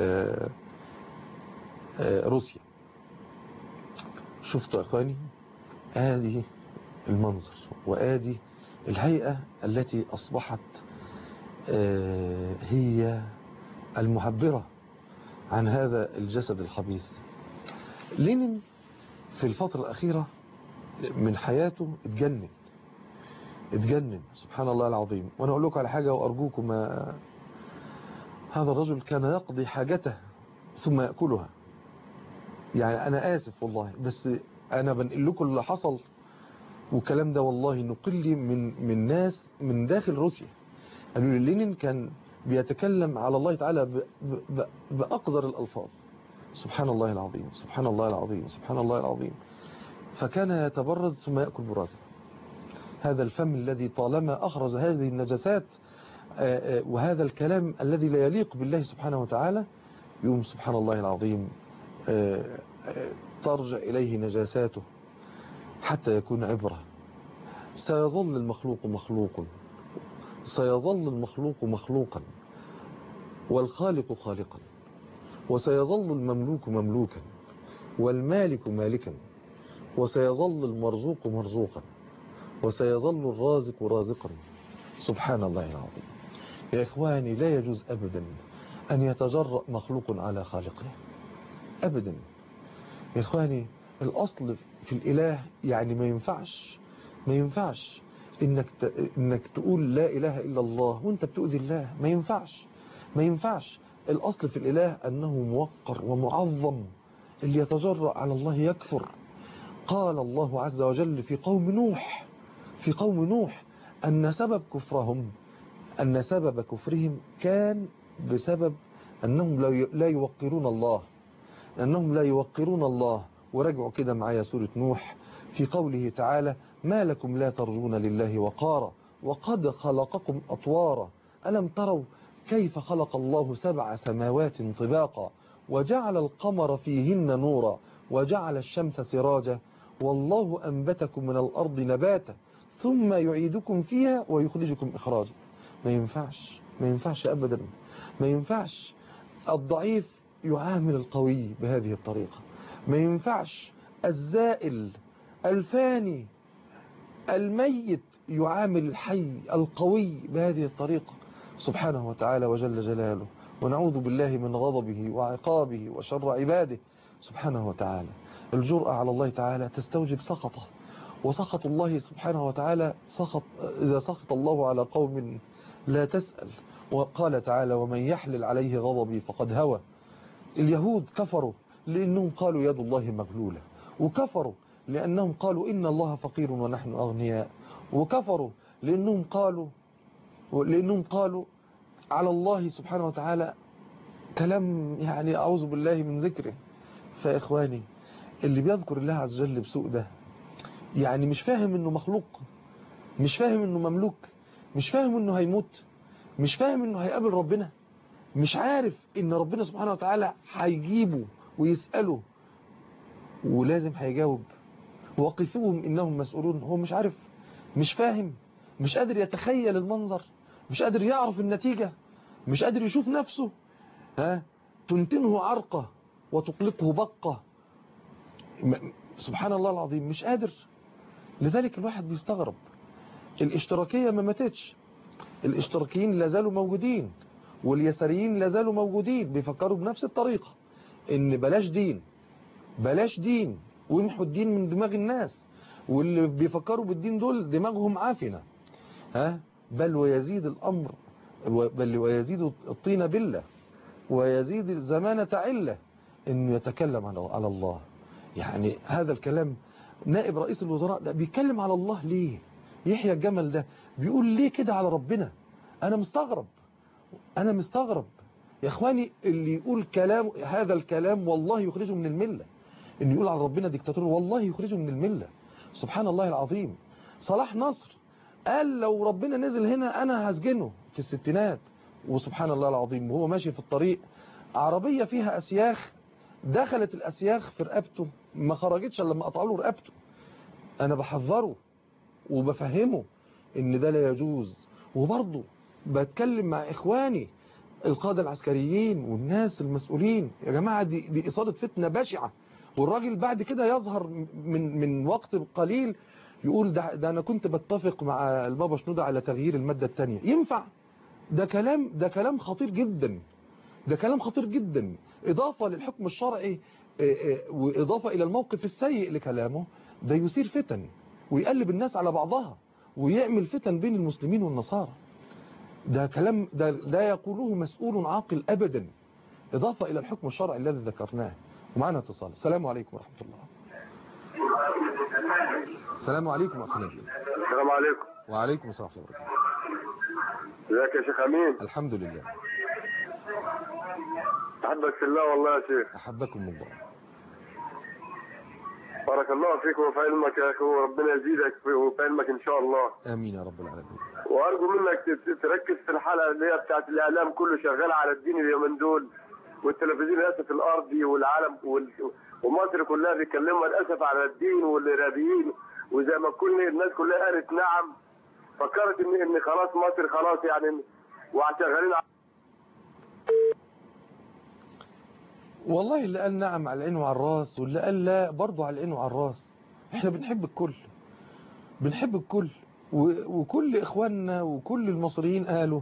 روسيا شفتوا اخواني ادي المنظر وادي الهيئة التي أصبحت آه، هي المعبرة عن هذا الجسد الخبيث لينين في الفترة الأخيرة من حياته اتجنن اتجنن سبحان الله العظيم وانا اقول لكم على حاجة وارجوكم ما هذا الرجل كان يقضي حاجته ثم يأكلها يعني انا اسف والله بس انا بنقل لكم اللي حصل والكلام ده والله نقل من من ناس من داخل روسيا قالوا لي لينين كان بيتكلم على الله تعالى ب- ب- ب- بأقذر الألفاظ سبحان الله العظيم سبحان الله العظيم سبحان الله العظيم فكان يتبرز ثم يأكل برازا هذا الفم الذي طالما أخرج هذه النجسات آه، آه، وهذا الكلام الذي لا يليق بالله سبحانه وتعالى يوم سبحان الله العظيم آه، آه، ترجع إليه نجاساته حتى يكون عبرة سيظل المخلوق مخلوق سيظل المخلوق مخلوقا والخالق خالقا وسيظل المملوك مملوكا والمالك مالكا وسيظل المرزوق مرزوقا وسيظل الرازق رازقا سبحان الله العظيم يا إخواني لا يجوز أبدا أن يتجرأ مخلوق على خالقه أبدا يا إخواني الأصل في الإله يعني ما ينفعش ما ينفعش إنك, ت... إنك تقول لا إله إلا الله وإنت بتؤذي الله ما ينفعش ما ينفعش الأصل في الإله أنه موقر ومعظم اللي يتجرأ على الله يكفر قال الله عز وجل في قوم نوح في قوم نوح أن سبب كفرهم أن سبب كفرهم كان بسبب أنهم لا ي- لا يوقرون الله أنهم لا يوقرون الله ورجعوا كده معايا سورة نوح في قوله تعالى ما لكم لا ترجون لله وقارا وقد خلقكم أطوارا ألم تروا كيف خلق الله سبع سماوات طباقا وجعل القمر فيهن نورا وجعل الشمس سراجا والله أنبتكم من الأرض نباتا ثم يعيدكم فيها ويخرجكم إخراجا ما ينفعش ما ينفعش أبدا ما ينفعش الضعيف يعامل القوي بهذه الطريقة ما ينفعش الزائل الفاني الميت يعامل الحي القوي بهذه الطريقة سبحانه وتعالى وجل جلاله ونعوذ بالله من غضبه وعقابه وشر عباده سبحانه وتعالى الجرأة على الله تعالى تستوجب سخطه وسخط الله سبحانه وتعالى سخط إذا سخط الله على قوم لا تسأل وقال تعالى ومن يحلل عليه غضبي فقد هوى اليهود كفروا لأنهم قالوا يد الله مغلولة وكفروا لأنهم قالوا إن الله فقير ونحن أغنياء وكفروا لأنهم قالوا لأنهم قالوا على الله سبحانه وتعالى كلام يعني أعوذ بالله من ذكره فإخواني اللي بيذكر الله عز وجل بسوء ده يعني مش فاهم انه مخلوق مش فاهم انه مملوك مش فاهم انه هيموت مش فاهم انه هيقابل ربنا مش عارف ان ربنا سبحانه وتعالى هيجيبه ويسأله ولازم هيجاوب وقفوهم انهم مسؤولون هو مش عارف مش فاهم مش قادر يتخيل المنظر مش قادر يعرف النتيجة مش قادر يشوف نفسه ها تنتنه عرقة وتقلقه بقة م- سبحان الله العظيم مش قادر لذلك الواحد بيستغرب الاشتراكية ما ماتتش الاشتراكيين لا زالوا موجودين واليساريين لا زالوا موجودين بيفكروا بنفس الطريقة ان بلاش دين بلاش دين ويمحوا الدين من دماغ الناس واللي بيفكروا بالدين دول دماغهم عافنة ها بل ويزيد الأمر بل ويزيد الطين بلة ويزيد الزمانة علة انه يتكلم على على الله يعني هذا الكلام نائب رئيس الوزراء ده بيتكلم على الله ليه يحيى الجمل ده بيقول ليه كده على ربنا انا مستغرب انا مستغرب يا اخواني اللي يقول كلام هذا الكلام والله يخرجه من الملة انه يقول على ربنا ديكتاتور والله يخرجه من الملة سبحان الله العظيم صلاح نصر قال لو ربنا نزل هنا انا هسجنه في الستينات وسبحان الله العظيم وهو ماشي في الطريق عربية فيها اسياخ دخلت الاسياخ في رقبته ما خرجتش الا لما قطعوا له رقبته انا بحذره وبفهمه ان ده لا يجوز وبرضه بتكلم مع اخواني القادة العسكريين والناس المسؤولين يا جماعة دي, دي إصابة فتنة بشعة والراجل بعد كده يظهر من من وقت قليل يقول ده, ده انا كنت بتفق مع البابا شنودة على تغيير المادة الثانية ينفع ده كلام ده كلام خطير جدا ده كلام خطير جدا إضافة للحكم الشرعي آه، آه، وإضافة إلى الموقف السيء لكلامه ده يثير فتن ويقلب الناس على بعضها ويعمل فتن بين المسلمين والنصارى ده كلام ده, ده يقوله مسؤول عاقل أبدا إضافة إلى الحكم الشرعي الذي ذكرناه ومعنا اتصال السلام عليكم ورحمة الله السلام عليكم أخي نبيل السلام عليكم وعليكم السلام ورحمة الله وبركاته ازيك يا شيخ امين الحمد لله احبك في الله والله يا شيخ أحبكم الله بارك الله فيك وفي علمك يا اخي وربنا يزيدك في- وفي علمك ان شاء الله آمين يا رب العالمين وارجو منك ت- تركز في الحلقه اللي هي بتاعت الاعلام كله شغال على الدين اليومين دول والتلفزيون للاسف الارضي والعالم وال... ومصر كلها بيتكلموا للاسف على الدين والارهابيين وزي ما كل الناس كلها قالت نعم فكرت ان ان خلاص مصر خلاص يعني وشغالين على والله اللي قال نعم على العين وعلى الراس واللي قال لا برضه على العين وعلى الراس احنا بنحب الكل بنحب الكل و- وكل اخواننا وكل المصريين قالوا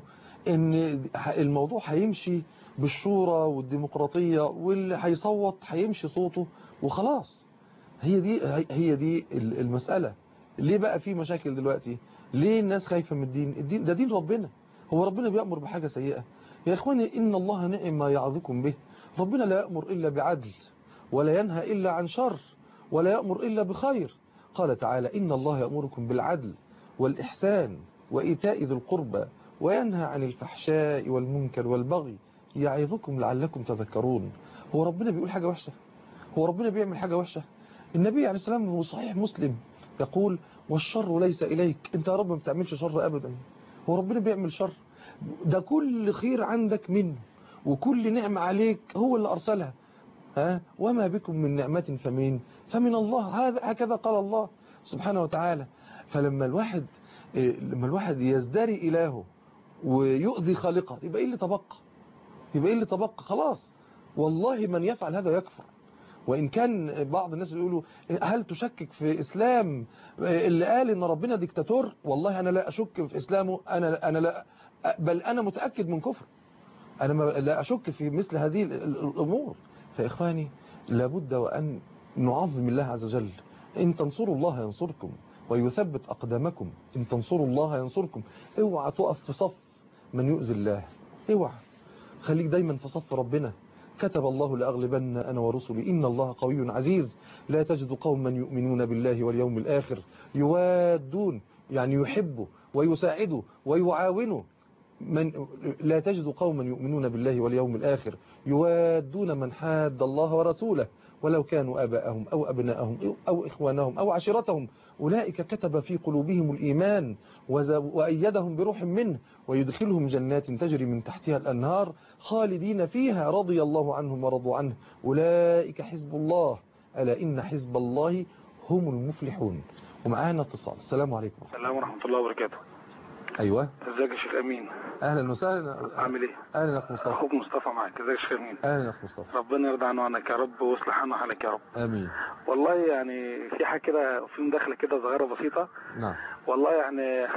ان ح- الموضوع هيمشي بالشورى والديمقراطية واللي هيصوت هيمشي صوته وخلاص هي دي هي- هي دي ال- المسألة ليه بقى في مشاكل دلوقتي ليه الناس خايفة من الدين الدين ده دين ربنا هو ربنا بيأمر بحاجة سيئة يا اخواني ان الله نعم ما يعظكم به ربنا لا يأمر إلا بعدل ولا ينهى إلا عن شر ولا يأمر إلا بخير قال تعالى إن الله يأمركم بالعدل والإحسان وإيتاء ذي القربى وينهى عن الفحشاء والمنكر والبغي يعظكم لعلكم تذكرون هو ربنا بيقول حاجة وحشة هو ربنا بيعمل حاجة وحشة النبي عليه السلام في صحيح مسلم يقول والشر ليس إليك انت يا رب ما بتعملش شر أبدا هو ربنا بيعمل شر ده كل خير عندك منه وكل نعمة عليك هو اللي أرسلها ها وما بكم من نعمة فمن فمن الله هذا هكذا قال الله سبحانه وتعالى فلما الواحد إيه، لما الواحد يزدري إلهه ويؤذي خالقه يبقى إيه اللي تبقى يبقى إيه اللي تبقى خلاص والله من يفعل هذا يكفر وإن كان بعض الناس يقولوا هل تشكك في إسلام اللي قال إن ربنا ديكتاتور والله أنا لا أشك في إسلامه أنا أنا لا بل أنا متأكد من كفر أنا ما لا أشك في مثل هذه ال- ال- الأمور فإخواني لابد وأن نعظم الله عز وجل إن تنصروا الله ينصركم ويثبت أقدامكم إن تنصروا الله ينصركم اوعى تقف في صف من يؤذي الله اوعى خليك دايما في صف ربنا كتب الله لأغلبن أنا ورسلي إن الله قوي عزيز لا تجد قوما يؤمنون بالله واليوم الآخر يوادون يعني يحبوا ويساعدوا ويعاونوا من لا تجد قوما يؤمنون بالله واليوم الآخر يوادون من حاد الله ورسوله ولو كانوا آباءهم أو أبناءهم أو إخوانهم أو عشيرتهم أولئك كتب في قلوبهم الإيمان وز- وأيدهم بروح منه ويدخلهم جنات تجري من تحتها الأنهار خالدين فيها رضي الله عنهم ورضوا عنه أولئك حزب الله ألا إن حزب الله هم المفلحون ومعانا اتصال السلام عليكم السلام ورحمة الله وبركاته أيوة ازيك يا شيخ امين أهلا وسهلا عامل ايه أهلا يا أخ مصطفى اخوك مصطفى معاك ازيك يا شيخ امين أهلا يا أخ مصطفى ربنا يرضى عنه عنك يا رب ويصلح حالنا وحالك يا رب آمين والله يعني في حاجه كده في مداخله كده صغيره بسيطه نعم والله يعني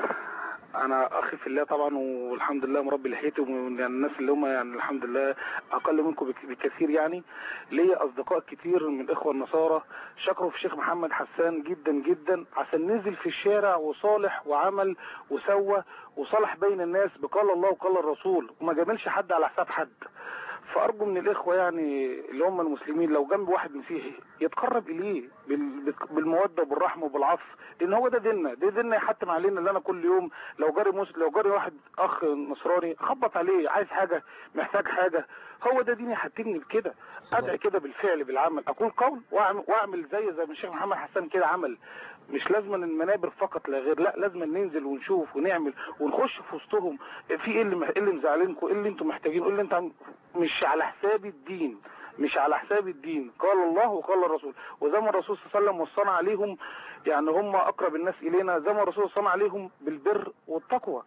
انا اخي في الله طبعا والحمد لله مربي لحيتي ومن الناس اللي هم يعني الحمد لله اقل منكم بك- بكثير يعني ليا اصدقاء كتير من الاخوه النصارى شكروا في الشيخ محمد حسان جدا جدا عشان نزل في الشارع وصالح وعمل وسوى وصالح بين الناس بقال الله وقال الرسول وما جاملش حد على حساب حد فارجو من الاخوه يعني اللي هم المسلمين لو جنب واحد مسيحي يتقرب اليه بال- بالموده وبالرحمه وبالعطف لان هو ده ديننا ده ديننا يحتم علينا اللي انا كل يوم لو جاري مسلم لو جاري واحد اخ نصراني اخبط عليه عايز حاجه محتاج حاجه هو ده ديني يحتمني بكده ادعي كده بالفعل بالعمل اقول قول واعمل, وأعمل زي زي ما الشيخ محمد حسان كده عمل مش لازم المنابر فقط لا غير لا لازم ننزل ونشوف ونعمل ونخش في وسطهم في ايه اللي مح- ايه اللي مزعلينكم ايه اللي انتم محتاجين ايه اللي انت عم- مش على حساب الدين مش على حساب الدين قال الله وقال الرسول وزي ما الرسول صلى الله عليه وسلم وصانا عليهم يعني هم اقرب الناس الينا زي ما الرسول صلى عليهم بالبر والتقوى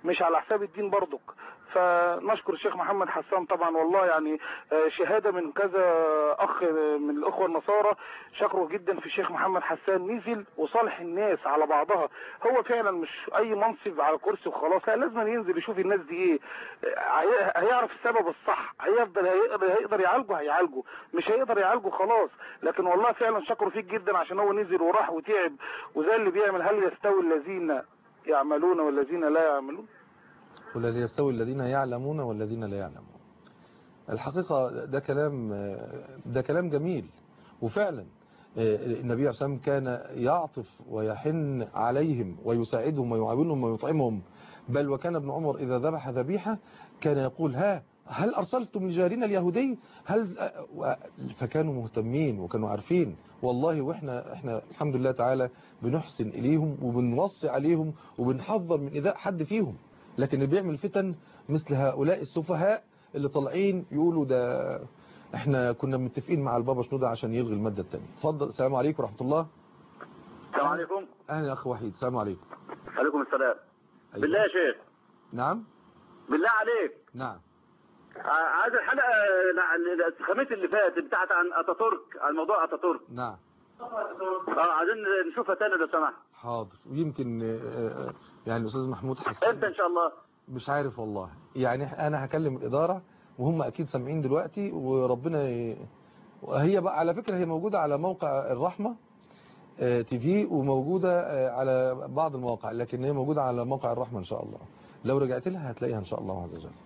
مش على حساب الدين برضك فنشكر الشيخ محمد حسان طبعا والله يعني آه، شهاده من كذا اخ من الاخوه النصارى شكروا جدا في الشيخ محمد حسان نزل وصالح الناس على بعضها هو فعلا مش اي منصب على كرسي وخلاص لا لازم ينزل يشوف الناس دي ايه آه، هي- هيعرف السبب الصح هيفضل هيقدر هيقدر يعالجه هيعالجه مش هيقدر يعالجه خلاص لكن والله فعلا شكروا فيك جدا عشان هو نزل وراح وتعب وزي اللي بيعمل هل يستوي الذين يعملون والذين لا يعملون والذي يستوي الذين يعلمون والذين لا يعلمون الحقيقة ده كلام ده كلام جميل وفعلا النبي عليه الصلاة والسلام كان يعطف ويحن عليهم ويساعدهم ويعاونهم ويطعمهم بل وكان ابن عمر إذا ذبح ذبيحة كان يقول ها هل أرسلتم لجارنا اليهودي هل فكانوا مهتمين وكانوا عارفين والله وإحنا إحنا الحمد لله تعالى بنحسن إليهم وبنوصي عليهم وبنحذر من إيذاء حد فيهم لكن اللي بيعمل فتن مثل هؤلاء السفهاء اللي طالعين يقولوا ده احنا كنا متفقين مع البابا شنودة عشان يلغي المادة الثانية اتفضل السلام عليكم ورحمة الله السلام عليكم اهلا يا اخ وحيد السلام عليكم عليكم السلام أيوة. بالله يا شيخ نعم بالله عليك نعم ع- عايز الحلقه لا- الخميس اللي فات بتاعت عن اتاتورك عن موضوع اتاتورك نعم اه عايزين نشوفها تاني لو سمحت حاضر ويمكن آه، آه، يعني الاستاذ محمود حسن امتى ان شاء الله مش عارف والله يعني انا هكلم الاداره وهم اكيد سامعين دلوقتي وربنا ي... هي بقى على فكره هي موجوده على موقع الرحمه آه، تي في وموجوده آه، على بعض المواقع لكن هي موجوده على موقع الرحمه ان شاء الله لو رجعت لها هتلاقيها ان شاء الله عز وجل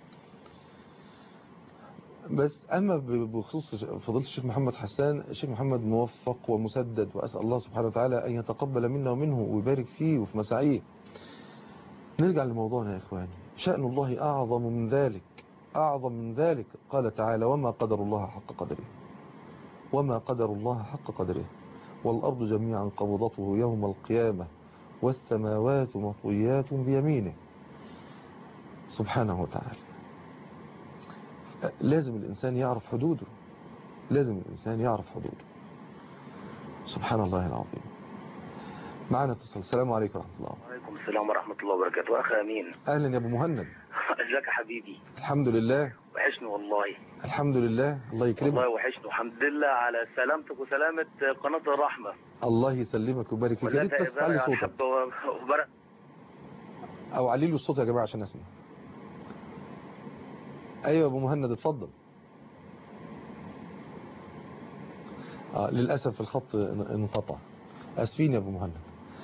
بس اما ب- بخصوص فضيله الشيخ محمد حسان الشيخ محمد موفق ومسدد واسال الله سبحانه وتعالى ان يتقبل منا ومنه ويبارك فيه وفي مساعيه نرجع لموضوعنا يا إخواني شأن الله أعظم من ذلك أعظم من ذلك قال تعالى وما قدر الله حق قدره وما قدر الله حق قدره والأرض جميعا قبضته يوم القيامة والسماوات مطويات بيمينه سبحانه وتعالى لازم الإنسان يعرف حدوده لازم الإنسان يعرف حدوده سبحان الله العظيم معنا اتصال السلام عليكم ورحمة الله وعليكم السلام ورحمة الله وبركاته أخي أمين أهلا يا أبو مهند ازيك يا حبيبي الحمد لله وحشني والله الحمد لله الله يكرمك والله وحشني والحمد لله على سلامتك وسلامة قناة الرحمة الله يسلمك ويبارك فيك يا ولا ريت بس تأذى علي يا صوتك الحب وبركة او علي له الصوت يا جماعه عشان اسمع ايوه يا ابو مهند اتفضل آه للاسف الخط انقطع اسفين يا ابو مهند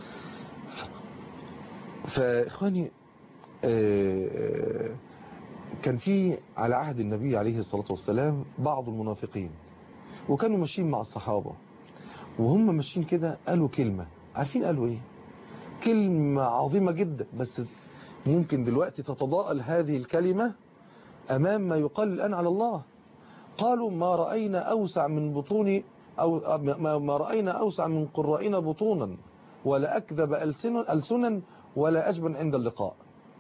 فاخواني آه، كان في على عهد النبي عليه الصلاة والسلام بعض المنافقين وكانوا ماشيين مع الصحابة وهم ماشيين كده قالوا كلمة عارفين قالوا ايه كلمة عظيمة جدا بس ممكن دلوقتي تتضاءل هذه الكلمة أمام ما يقال الآن على الله قالوا ما رأينا أوسع من بطون أو ما, ما رأينا أوسع من قرائنا بطونا ولا أكذب ألسن- ألسنا ولا أجبن عند اللقاء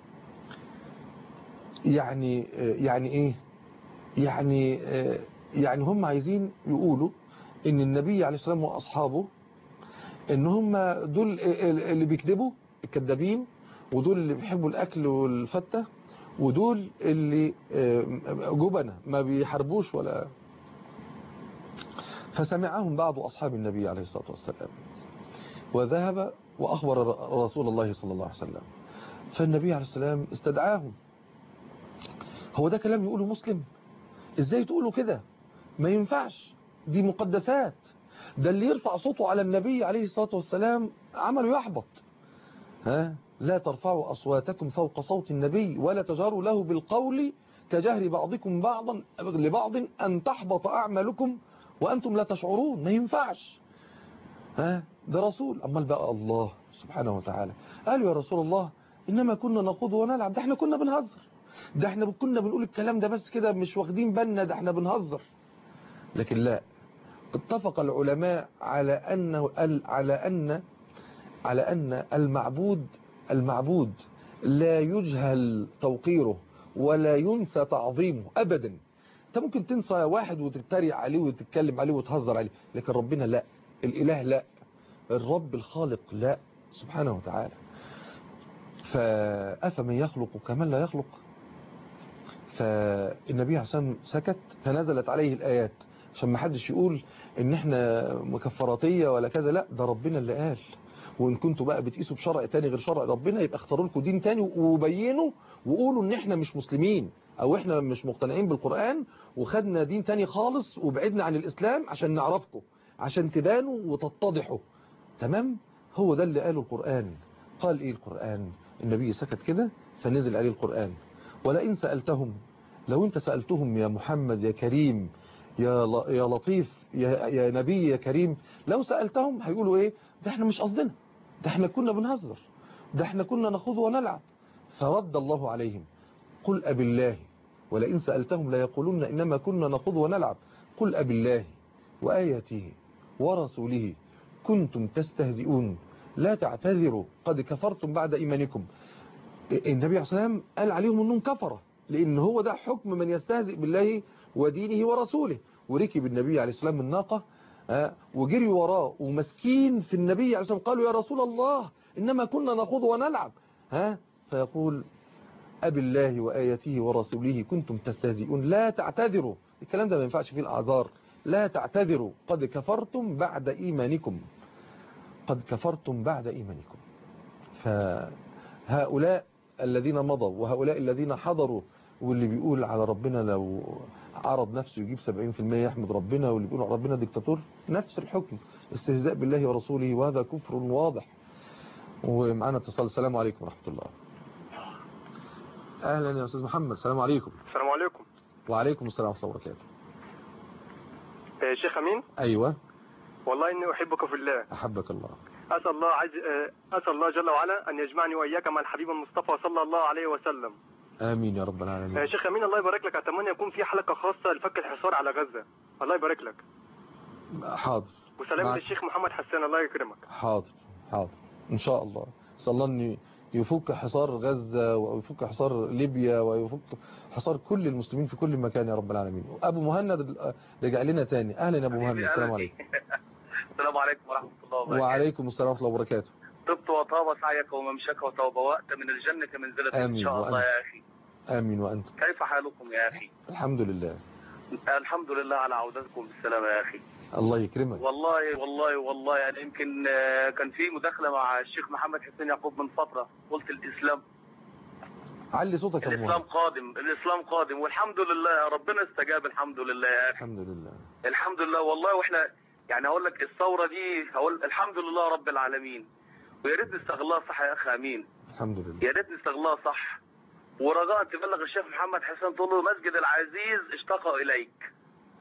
يعني يعني إيه يعني يعني هم عايزين يقولوا ان النبي عليه الصلاة والسلام وأصحابه ان هم دول اللي بيكذبوا الكذابين ودول اللي بيحبوا الأكل والفتة ودول اللي جبنة ما بيحاربوش ولا فسمعهم بعض أصحاب النبي عليه الصلاة والسلام وذهب وأخبر رسول الله صلى الله عليه وسلم فالنبي عليه السلام استدعاهم هو ده كلام يقوله مسلم ازاي تقولوا كده ما ينفعش دي مقدسات ده اللي يرفع صوته على النبي عليه الصلاة والسلام عمله يحبط ها لا ترفعوا أصواتكم فوق صوت النبي ولا تجهروا له بالقول كجهر بعضكم بعضا لبعض أن تحبط أعمالكم وأنتم لا تشعرون ما ينفعش ها ده رسول أمال بقى الله سبحانه وتعالى قالوا يا رسول الله إنما كنا نخوض ونلعب ده احنا كنا بنهزر ده احنا كنا بنقول الكلام ده بس كده مش واخدين بالنا ده احنا بنهزر لكن لا اتفق العلماء على أنه على أن على أن المعبود المعبود لا يجهل توقيره ولا ينسى تعظيمه أبدا انت ممكن تنسى واحد وتتريق عليه وتتكلم عليه وتهزر عليه لكن ربنا لا الإله لا الرب الخالق لا سبحانه وتعالى فأفمن يخلق كمن لا يخلق فالنبي عليه الصلاة والسلام سكت فنزلت عليه الآيات عشان ما حدش يقول ان احنا مكفراتية ولا كذا لا ده ربنا اللي قال وان كنتوا بقى بتقيسوا بشرع تاني غير شرع ربنا يبقى اختاروا لكم دين تاني وبينوا وقولوا ان احنا مش مسلمين او احنا مش مقتنعين بالقرآن وخدنا دين تاني خالص وبعدنا عن الاسلام عشان نعرفكم عشان تبانوا وتتضحوا تمام هو ده اللي قاله القرآن قال ايه القرآن النبي سكت كده فنزل عليه القرآن ولئن سألتهم لو انت سألتهم يا محمد يا كريم يا ل- يا لطيف يا, يا نبي يا كريم لو سألتهم هيقولوا ايه ده احنا مش قصدنا ده احنا كنا بنهزر ده احنا كنا نخوض ونلعب فرد الله عليهم قل أب الله ولئن سألتهم ليقولون إنما كنا نخوض ونلعب قل أب الله وآياته ورسوله كنتم تستهزئون لا تعتذروا قد كفرتم بعد إيمانكم النبي عليه الصلاة والسلام قال عليهم أنهم كفرة لأن هو ده حكم من يستهزئ بالله ودينه ورسوله وركب النبي عليه السلام من ناقة آه، وجري وراه ومسكين في النبي عليه السلام قالوا يا رسول الله إنما كنا نخوض ونلعب ها فيقول أب الله وآياته ورسوله كنتم تستهزئون لا تعتذروا الكلام ده ما ينفعش فيه الأعذار لا تعتذروا قد كفرتم بعد إيمانكم قد كفرتم بعد إيمانكم فهؤلاء الذين مضوا وهؤلاء الذين حضروا واللي بيقول على ربنا لو عرض نفسه يجيب 70% يحمد ربنا واللي بيقول على ربنا ديكتاتور نفس الحكم استهزاء بالله ورسوله وهذا كفر واضح ومعنا اتصال السلام عليكم ورحمة الله اهلا يا استاذ محمد السلام عليكم السلام عليكم وعليكم السلام ورحمة الله وبركاته آه، شيخ امين ايوه والله اني احبك في الله احبك الله اسال الله عز آه، اسال الله جل وعلا ان يجمعني واياك مع الحبيب المصطفى صلى الله عليه وسلم امين يا رب آه، العالمين شيخ امين الله يبارك لك اتمنى يكون في حلقه خاصه لفك الحصار على غزه الله يبارك لك حاضر وسلام معك. للشيخ محمد حسان الله يكرمك حاضر حاضر ان شاء الله صلى الله ان يفك حصار غزة ويفك حصار ليبيا ويفك حصار كل المسلمين في كل مكان يا رب العالمين ابو مهند رجع لنا تاني اهلا يا ابو مهند السلام عليكم السلام عليكم ورحمة الله وبركاته وعليكم السلام ورحمه الله وبركاته طبت وطاب سعيك وممشك وتبوأت من الجنة منزلة إن آمين شاء الله وأنت. يا أخي امين وانتم كيف حالكم يا أخي الحمد لله الحمد لله على عودتكم بالسلامة يا أخي الله يكرمك والله والله والله يعني يمكن آه، كان في مداخلة مع الشيخ محمد حسين يعقوب من فترة قلت الإسلام علي صوتك يا ابو الإسلام مهند قادم الإسلام قادم والحمد لله ربنا استجاب الحمد لله يا أخي الحمد لله الحمد لله والله واحنا يعني اقول لك الثوره دي هقول الحمد لله رب العالمين ويا ريت نستغلها صح يا اخي امين الحمد لله يا ريت نستغلها صح ورجاء تبلغ الشيخ محمد حسين تقول له مسجد العزيز اشتاق اليك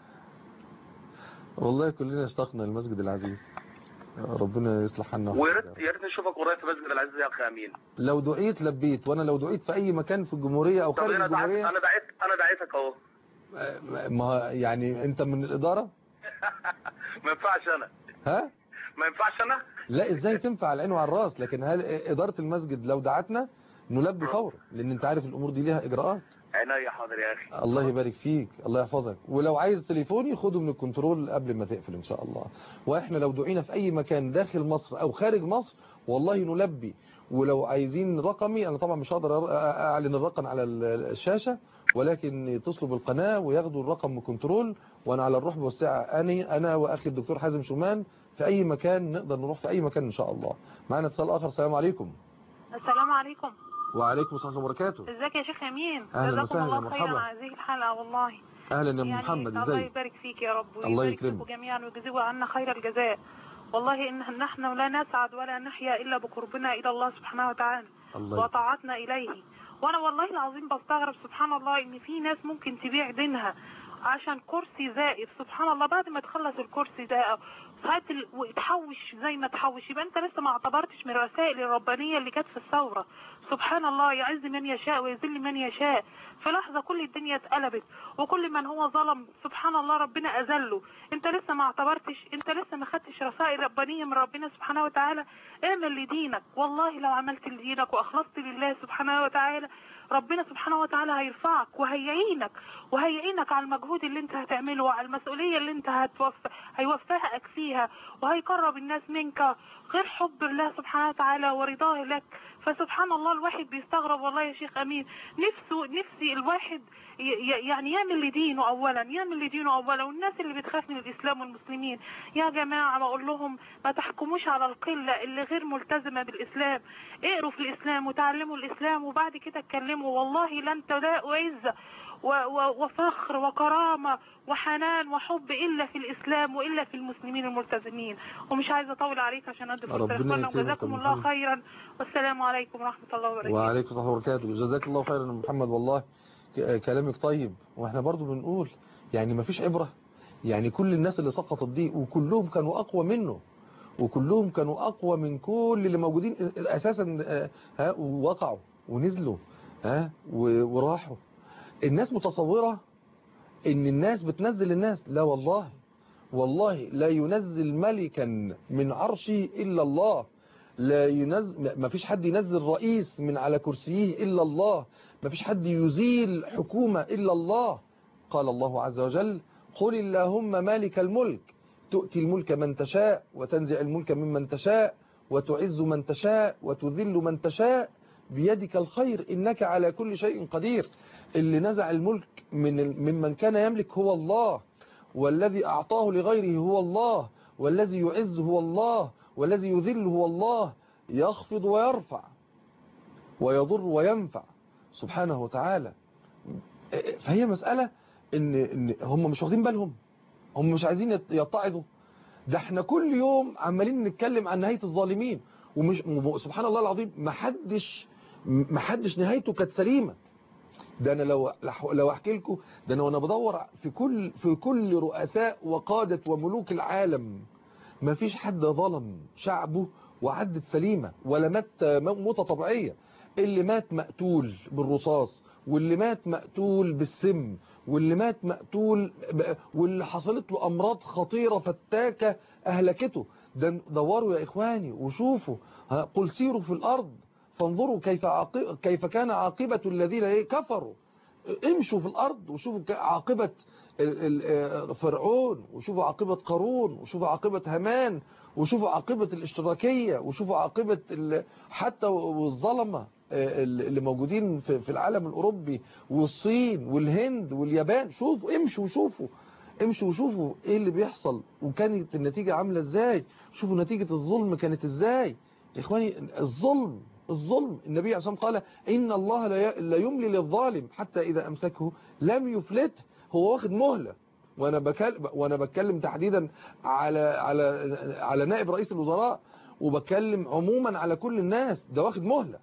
والله كلنا اشتقنا المسجد العزيز ربنا يصلح عنا ويا وحياك. ريت يا ريت نشوفك قريب في مسجد العزيز يا اخي امين لو دعيت لبيت وانا لو دعيت في اي مكان في الجمهورية او طب خارج انا دعيت الجمهورية انا دعيت انا دعيتك اهو ما يعني انت من الادارة ما ينفعش انا ها ما ينفعش انا لا ازاي تنفع على العين وعلى الراس لكن هل ادارة المسجد لو دعتنا نلبي فورا لان انت عارف الامور دي ليها اجراءات عينيا حاضر يا اخي الله يبارك فيك الله يحفظك ولو عايز تليفوني خده من الكنترول قبل ما تقفل ان شاء الله واحنا لو دعينا في اي مكان داخل مصر او خارج مصر والله نلبي ولو عايزين رقمي انا طبعا مش هقدر أر- اعلن الرقم على ال- الشاشة ولكن يتصلوا بالقناة وياخدوا الرقم من كنترول وانا على الرحب والسعة انا انا واخي الدكتور حازم شومان في اي مكان نقدر نروح في اي مكان ان شاء الله معنا اتصال اخر السلام عليكم السلام عليكم وعليكم السلام وبركاته ازيك يا شيخ امين أهلا جزاكم وسهلا، الله مرحبا. خيرا على هذه الحلقه والله اهلا يا ام يعني محمد الله ازيك يبارك فيك يا رب الله ويبارك يكرمك. فيكم جميعا ويجزيه عنا خير الجزاء والله ان نحن لا نسعد ولا نحيا الا بقربنا الى الله سبحانه وتعالى الله وطاعتنا اليه وانا والله العظيم بستغرب سبحان الله ان في ناس ممكن تبيع دينها عشان كرسي زائف سبحان الله بعد ما تخلص الكرسي ده هات ال... وتحوش زي ما تحوش يبقى انت لسه ما اعتبرتش من الرسائل الربانيه اللي كانت في الثوره سبحان الله يعز من يشاء ويذل من يشاء في لحظه كل الدنيا اتقلبت وكل من هو ظلم سبحان الله ربنا اذله انت لسه ما اعتبرتش انت لسه ما خدتش رسائل ربانيه من ربنا سبحانه وتعالى اعمل لدينك والله لو عملت لدينك واخلصت لله سبحانه وتعالى ربنا سبحانه وتعالى هيرفعك وهيعينك وهيعينك على المجهود اللي انت هتعمله وعلى المسؤولية اللي انت هتوف... هيوفقك فيها وهيقرب الناس منك غير حب الله سبحانه وتعالى ورضاه لك فسبحان الله الواحد بيستغرب والله يا شيخ امين نفسه نفسي الواحد ي- ي- يعني يعمل لدينه اولا يعمل لدينه اولا والناس اللي بتخاف من الاسلام والمسلمين يا جماعه بقول لهم ما تحكموش على القله اللي غير ملتزمه بالاسلام اقروا في الاسلام وتعلموا الاسلام وبعد كده اتكلموا والله لن تلاقوا عزه و- و- وفخر وكرامة وحنان وحب إلا في الإسلام وإلا في المسلمين الملتزمين ومش عايزة أطول عليك عشان أدي فرصة ربنا لإخواننا يكرمك وجزاكم يا الله محمد. خيرا والسلام عليكم ورحمة الله وبركاته وعليكم السلام وبركاته جزاك الله خيرا يا محمد والله ك- كلامك طيب واحنا برضو بنقول يعني ما فيش عبرة يعني كل الناس اللي سقطت دي وكلهم كانوا أقوى منه وكلهم كانوا أقوى من كل اللي موجودين أساسا آه، ها ووقعوا ونزلوا ها و- وراحوا الناس متصورة ان الناس بتنزل الناس لا والله والله لا ينزل ملكا من عرشه إلا الله لا ينزل ما فيش حد ينزل رئيس من على كرسيه إلا الله ما فيش حد يزيل حكومة إلا الله قال الله عز وجل قل اللهم مالك الملك تؤتي الملك من تشاء وتنزع الملك ممن تشاء وتعز من تشاء وتذل من تشاء بيدك الخير إنك على كل شيء قدير اللي نزع الملك من ال- ممن كان يملك هو الله والذي أعطاه لغيره هو الله والذي يعز هو الله والذي يذل هو الله يخفض ويرفع ويضر وينفع سبحانه وتعالى فهي مسألة إن, إن هم مش واخدين بالهم هم مش عايزين يت- يتعظوا ده احنا كل يوم عمالين نتكلم عن نهاية الظالمين ومش سبحان الله العظيم ما حدش ما حدش نهايته كانت سليمة ده انا لو لو احكي لكم ده انا وانا بدور في كل في كل رؤساء وقادة وملوك العالم ما فيش حد ظلم شعبه وعدت سليمة ولا مات موتة طبيعية اللي مات مقتول بالرصاص واللي مات مقتول بالسم واللي مات مقتول ب- واللي حصلت له أمراض خطيرة فتاكة أهلكته ده دوروا يا إخواني وشوفوا ها، قل سيروا في الأرض فانظروا كيف عاقب كيف كان عاقبة الذين إيه كفروا امشوا في الأرض وشوفوا ك- عاقبة ال- ال- آه، فرعون وشوفوا عاقبة قارون وشوفوا عاقبة هامان وشوفوا عاقبة الاشتراكية وشوفوا عاقبة ال- حتى والظلمة آه، اللي موجودين في في العالم الأوروبي والصين والهند واليابان شوفوا امشوا وشوفوا امشوا وشوفوا ايه اللي بيحصل وكانت النتيجة عاملة ازاي شوفوا نتيجة الظلم كانت ازاي يا اخواني الظلم الظلم النبي عليه الصلاة والسلام قال إن الله لا ي- لا يملي للظالم حتى إذا أمسكه لم يفلته هو واخد مهلة وانا بكلم وانا بتكلم تحديدا على على على نائب رئيس الوزراء وبتكلم عموما على كل الناس ده واخد مهلة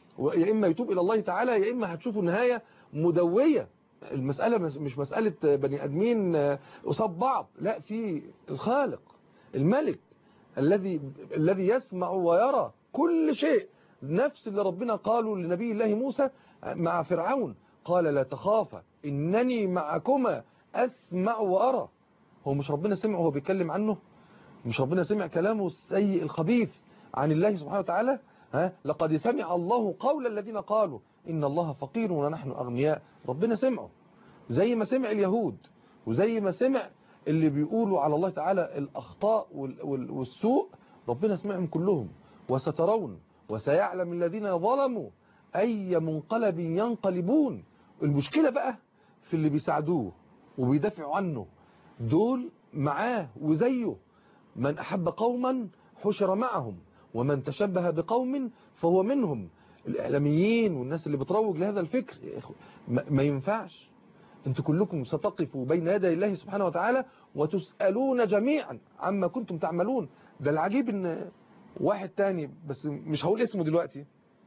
يا اما يتوب الى الله تعالى يا اما هتشوفوا نهايه مدويه المساله مس- مش مساله بني ادمين قصاد بعض لا في الخالق الملك الذي الذي يسمع ويرى كل شيء نفس اللي ربنا قاله لنبي الله موسى مع فرعون قال لا تخافا انني معكما اسمع وارى هو مش ربنا سمع وهو بيتكلم عنه مش ربنا سمع كلامه السيء الخبيث عن الله سبحانه وتعالى ها لقد سمع الله قول الذين قالوا إن الله فقير ونحن أغنياء ربنا سمعه زي ما سمع اليهود وزي ما سمع اللي بيقولوا على الله تعالى الأخطاء وال- وال- والسوء ربنا سمعهم كلهم وسترون وسيعلم الذين ظلموا أي منقلب ينقلبون المشكلة بقى في اللي بيساعدوه وبيدافعوا عنه دول معاه وزيه من أحب قوما حشر معهم ومن تشبه بقوم فهو منهم الإعلاميين والناس اللي بتروج لهذا الفكر يا إخوة، ما ما ينفعش انتوا كلكم ستقفوا بين يدي الله سبحانه وتعالى وتسألون جميعا عما كنتم تعملون ده العجيب ان واحد تاني بس مش هقول اسمه دلوقتي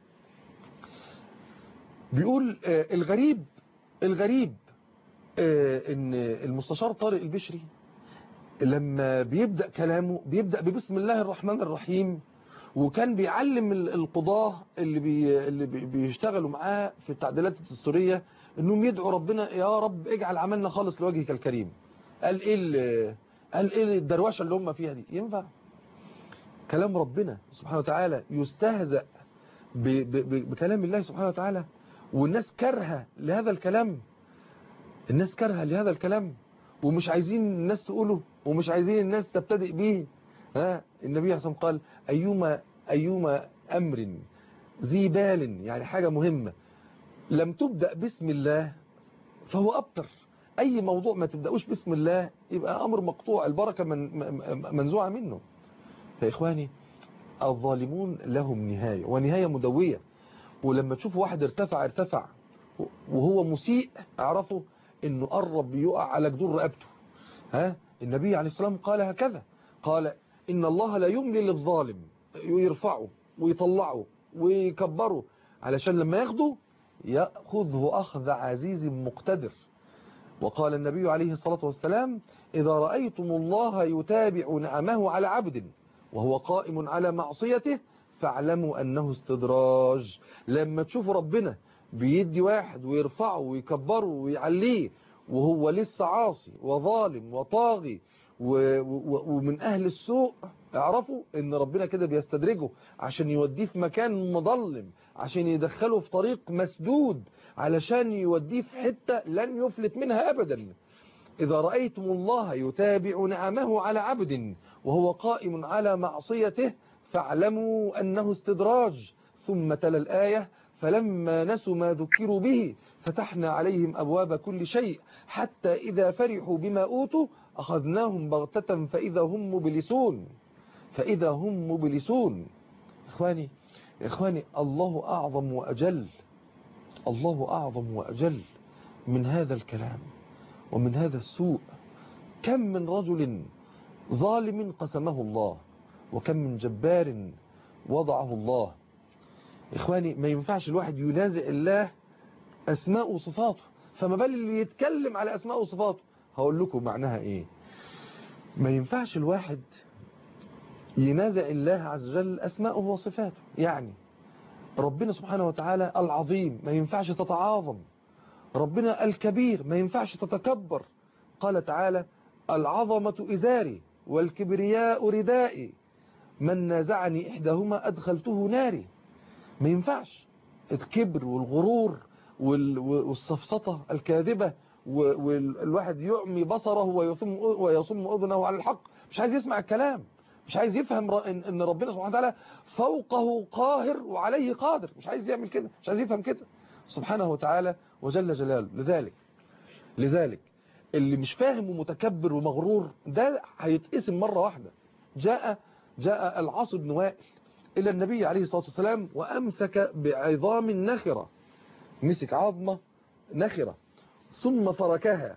بيقول آه، الغريب الغريب آه، ان المستشار طارق البشري لما بيبدأ كلامه بيبدأ ببسم الله الرحمن الرحيم وكان بيعلم ال- القضاة اللي بي اللي بي- بيشتغلوا معاه في التعديلات الدستورية انهم يدعوا ربنا يا رب اجعل عملنا خالص لوجهك الكريم قال ايه ال- قال ايه الدروشه اللي هم فيها دي ينفع كلام ربنا سبحانه وتعالى يستهزأ ب- ب- ب- بكلام الله سبحانه وتعالى والناس كارهه لهذا الكلام الناس كارهه لهذا الكلام ومش عايزين الناس تقوله ومش عايزين الناس تبتدئ به ها النبي عليه الصلاه والسلام قال ايما ايما امر ذي بال يعني حاجه مهمه لم تبدا بسم الله فهو ابتر اي موضوع ما تبداوش بسم الله يبقى امر مقطوع البركه من منزوعه منه يا اخواني الظالمون لهم نهايه ونهايه مدويه ولما تشوف واحد ارتفع ارتفع وهو مسيء اعرفوا انه قرب يقع على جدور رقبته ها النبي عليه السلام قال هكذا قال ان الله لا يملي للظالم يرفعه ويطلعه ويكبره علشان لما ياخده ياخذه اخذ عزيز مقتدر وقال النبي عليه الصلاة والسلام إذا رأيتم الله يتابع نعمه على عبد وهو قائم على معصيته فاعلموا أنه استدراج لما تشوفوا ربنا بيدي واحد ويرفعه ويكبره ويعليه وهو لسه عاصي وظالم وطاغي ومن أهل السوء اعرفوا ان ربنا كده بيستدرجه عشان يوديه في مكان مظلم عشان يدخله في طريق مسدود علشان يوديه في حتة لن يفلت منها أبدا إذا رأيتم الله يتابع نعمه على عبد وهو قائم على معصيته فاعلموا أنه استدراج ثم تلا الآية فلما نسوا ما ذكروا به فتحنا عليهم أبواب كل شيء حتى إذا فرحوا بما أوتوا أخذناهم بغتة فإذا هم مبلسون فإذا هم مبلسون إخواني إخواني الله أعظم وأجل الله أعظم وأجل من هذا الكلام ومن هذا السوء كم من رجل ظالم قسمه الله وكم من جبار وضعه الله إخواني ما ينفعش الواحد ينازع الله أسماء وصفاته فما بال اللي يتكلم على أسماء وصفاته هقول لكم معناها إيه ما ينفعش الواحد ينازع الله عز وجل أسماءه وصفاته يعني ربنا سبحانه وتعالى العظيم ما ينفعش تتعاظم ربنا الكبير ما ينفعش تتكبر قال تعالى العظمة إزاري والكبرياء ردائي من نازعني إحداهما أدخلته ناري ما ينفعش الكبر والغرور والسفسطة الكاذبة والواحد يعمي بصره ويصم, ويصم أذنه على الحق مش عايز يسمع الكلام مش عايز يفهم ان ربنا سبحانه وتعالى فوقه قاهر وعليه قادر مش عايز يعمل كده مش عايز يفهم كده سبحانه وتعالى وجل جلاله لذلك لذلك اللي مش فاهم ومتكبر ومغرور ده هيتقسم مرة واحدة جاء جاء العاص بن وائل إلى النبي عليه الصلاة والسلام وأمسك بعظام نخرة مسك عظمة نخرة ثم فركها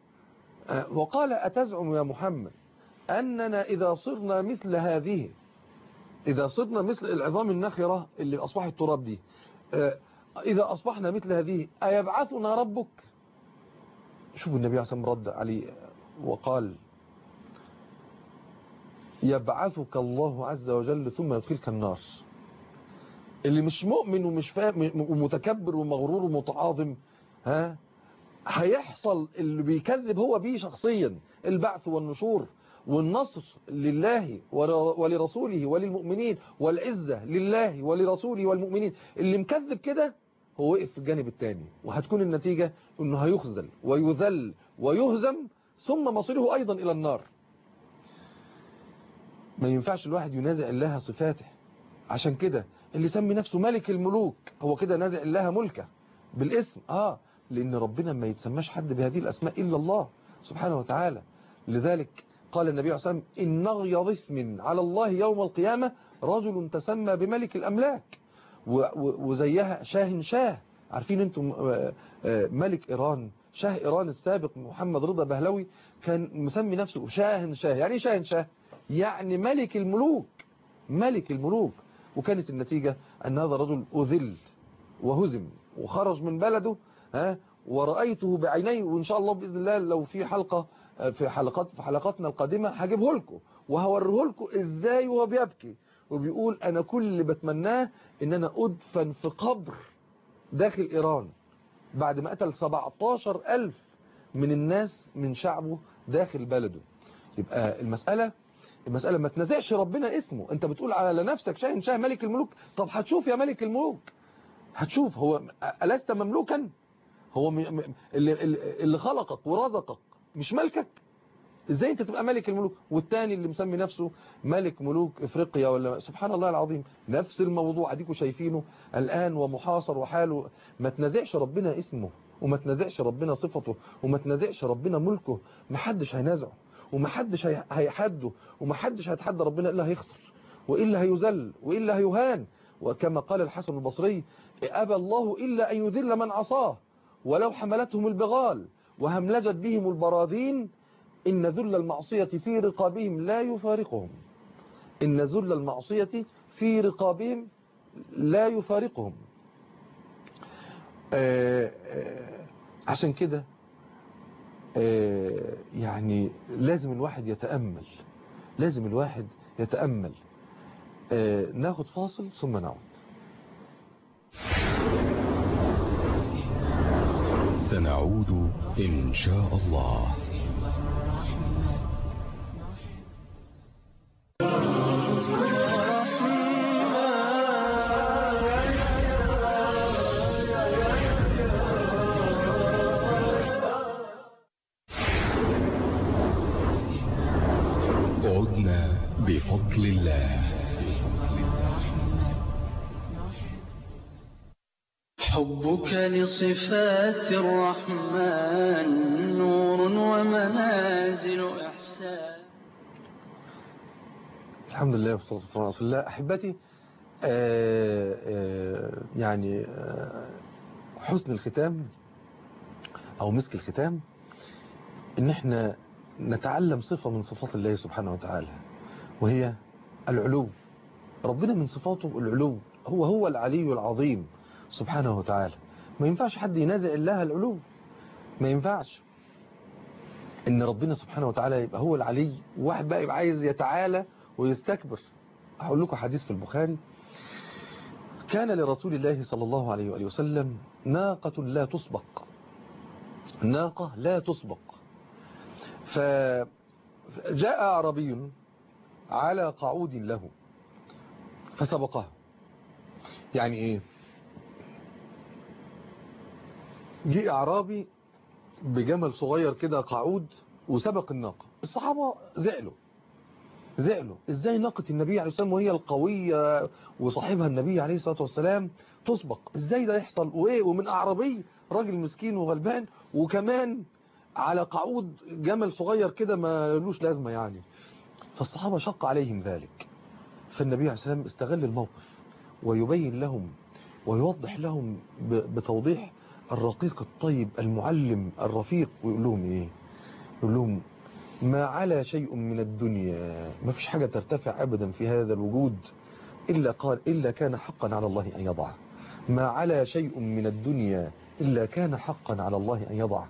وقال أتزعم يا محمد أننا إذا صرنا مثل هذه إذا صرنا مثل العظام النخرة اللي أصبحت تراب دي إذا أصبحنا مثل هذه أيبعثنا ربك شوفوا النبي عليه الصلاة رد عليه وقال يبعثك الله عز وجل ثم يدخلك النار اللي مش مؤمن ومش فاهم ومتكبر ومغرور ومتعاظم ها هيحصل اللي بيكذب هو بيه شخصيا البعث والنشور والنصر لله ولرسوله وللمؤمنين والعزة لله ولرسوله والمؤمنين اللي مكذب كده هو وقف في الجانب الثاني وهتكون النتيجة انه هيخذل ويذل ويهزم ثم مصيره ايضا الى النار ما ينفعش الواحد ينازع الله صفاته عشان كده اللي سمي نفسه ملك الملوك هو كده نازع الله ملكه بالاسم اه لان ربنا ما يتسماش حد بهذه الاسماء الا الله سبحانه وتعالى لذلك قال النبي عليه الصلاة والسلام إن أغيظ اسم على الله يوم القيامة رجل تسمى بملك الأملاك وزيها شاه شاه عارفين انتم ملك إيران شاه إيران السابق محمد رضا بهلوي كان مسمي نفسه شاه شاه يعني شاه شاه يعني ملك الملوك ملك الملوك وكانت النتيجة أن هذا الرجل أذل وهزم وخرج من بلده ها ورأيته بعيني وإن شاء الله بإذن الله لو في حلقة في حلقات في حلقاتنا القادمة هجيبه لكم وهوريه لكم ازاي وهو بيبكي وبيقول انا كل اللي بتمناه ان انا ادفن في قبر داخل ايران بعد ما قتل 17 الف من الناس من شعبه داخل بلده يبقى المسألة المسألة ما تنازعش ربنا اسمه انت بتقول على نفسك شاه شاه ملك الملوك طب هتشوف يا ملك الملوك هتشوف هو ألست مملوكا هو م... م... اللي, اللي خلقك ورزقك مش ملكك ازاي انت تبقى ملك الملوك والتاني اللي مسمي نفسه ملك ملوك افريقيا ولا سبحان الله العظيم نفس الموضوع اديكم شايفينه الان ومحاصر وحاله ما تنازعش ربنا اسمه وما تنازعش ربنا صفته وما تنازعش ربنا ملكه ما حدش هينازعه وما حدش هيحده وما حدش هيتحدى ربنا الا هيخسر والا هيذل والا هيهان وكما قال الحسن البصري ابى الله الا ان يذل من عصاه ولو حملتهم البغال وهملجت بهم البراذين إن ذل المعصية في رقابهم لا يفارقهم إن ذل المعصية في رقابهم لا يفارقهم آآ آآ عشان كده يعني لازم الواحد يتأمل لازم الواحد يتأمل ناخد فاصل ثم نعود سنعود إن شاء الله عدنا بفضل الله حبك لصفات الرحمن نور ومنازل إحسان الحمد لله والصلاة والسلام على رسول الله أحبتي آآ آآ يعني آآ حسن الختام أو مسك الختام إن احنا نتعلم صفة من صفات الله سبحانه وتعالى وهي العلو ربنا من صفاته العلو هو هو العلي العظيم سبحانه وتعالى ما ينفعش حد ينازع الله العلو ما ينفعش ان ربنا سبحانه وتعالى يبقى هو العلي وواحد بقى يبقى عايز يتعالى ويستكبر هقول لكم حديث في البخاري كان لرسول الله صلى الله عليه وآله وسلم ناقة لا تسبق ناقة لا تسبق فجاء عربي على قعود له فسبقه يعني ايه جه اعرابي بجمل صغير كده قعود وسبق الناقة الصحابة زعلوا زعلوا ازاي ناقة النبي عليه السلام وهي القوية وصاحبها النبي عليه الصلاة والسلام تسبق ازاي ده يحصل وايه ومن اعرابي راجل مسكين وغلبان وكمان على قعود جمل صغير كده ما لوش لازمة يعني فالصحابة شق عليهم ذلك فالنبي عليه السلام استغل الموقف ويبين لهم ويوضح لهم بتوضيح الرقيق الطيب المعلم الرفيق ويقول لهم ايه يقول لهم ما على شيء من الدنيا ما فيش حاجة ترتفع أبدا في هذا الوجود إلا قال إلا كان حقا على الله أن يضع ما على شيء من الدنيا إلا كان حقا على الله أن يضع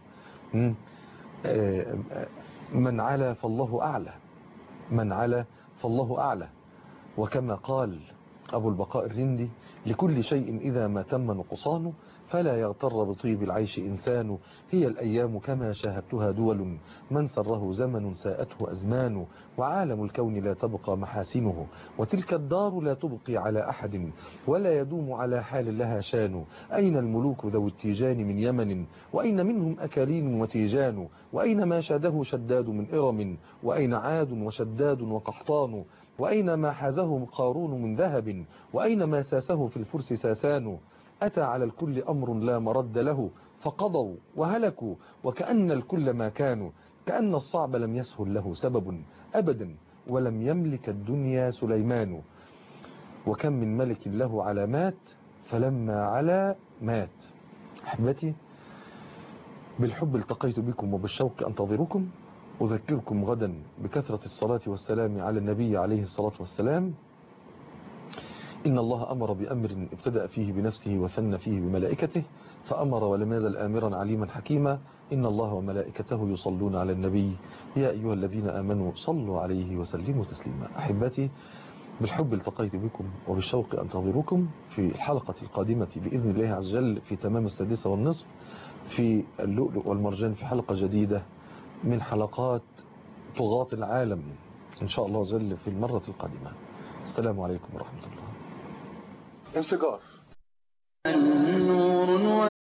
من على فالله أعلى من على فالله أعلى وكما قال أبو البقاء الرندي لكل شيء إذا ما تم نقصانه فلا يغتر بطيب العيش إنسان هي الأيام كما شاهدتها دول من سره زمن ساءته أزمان وعالم الكون لا تبقى محاسنه وتلك الدار لا تبقي على أحد ولا يدوم على حال لها شان أين الملوك ذو التيجان من يمن وأين منهم أكالين وتيجان وأين ما شاده شداد من إرم وأين عاد وشداد وقحطان وأين ما حازه قارون من ذهب وأين ما ساسه في الفرس ساسان أتى على الكل أمر لا مرد له فقضوا وهلكوا وكأن الكل ما كانوا كأن الصعب لم يسهل له سبب أبدا ولم يملك الدنيا سليمان وكم من ملك له علامات فلما على مات أحبتي بالحب التقيت بكم وبالشوق أنتظركم أذكركم غدا بكثرة الصلاة والسلام على النبي عليه الصلاة والسلام إن الله أمر بأمر ابتدأ فيه بنفسه وثنى فيه بملائكته فأمر ولم يزل آمرا عليما حكيما إن الله وملائكته يصلون على النبي يا أيها الذين آمنوا صلوا عليه وسلموا تسليما أحبتي بالحب التقيت بكم وبالشوق أنتظركم في الحلقة القادمة بإذن الله عز وجل في تمام السادسة والنصف في اللؤلؤ والمرجان في حلقة جديدة من حلقات طغاة العالم إن شاء الله عز وجل في المرة القادمة السلام عليكم ورحمة الله انفجار نور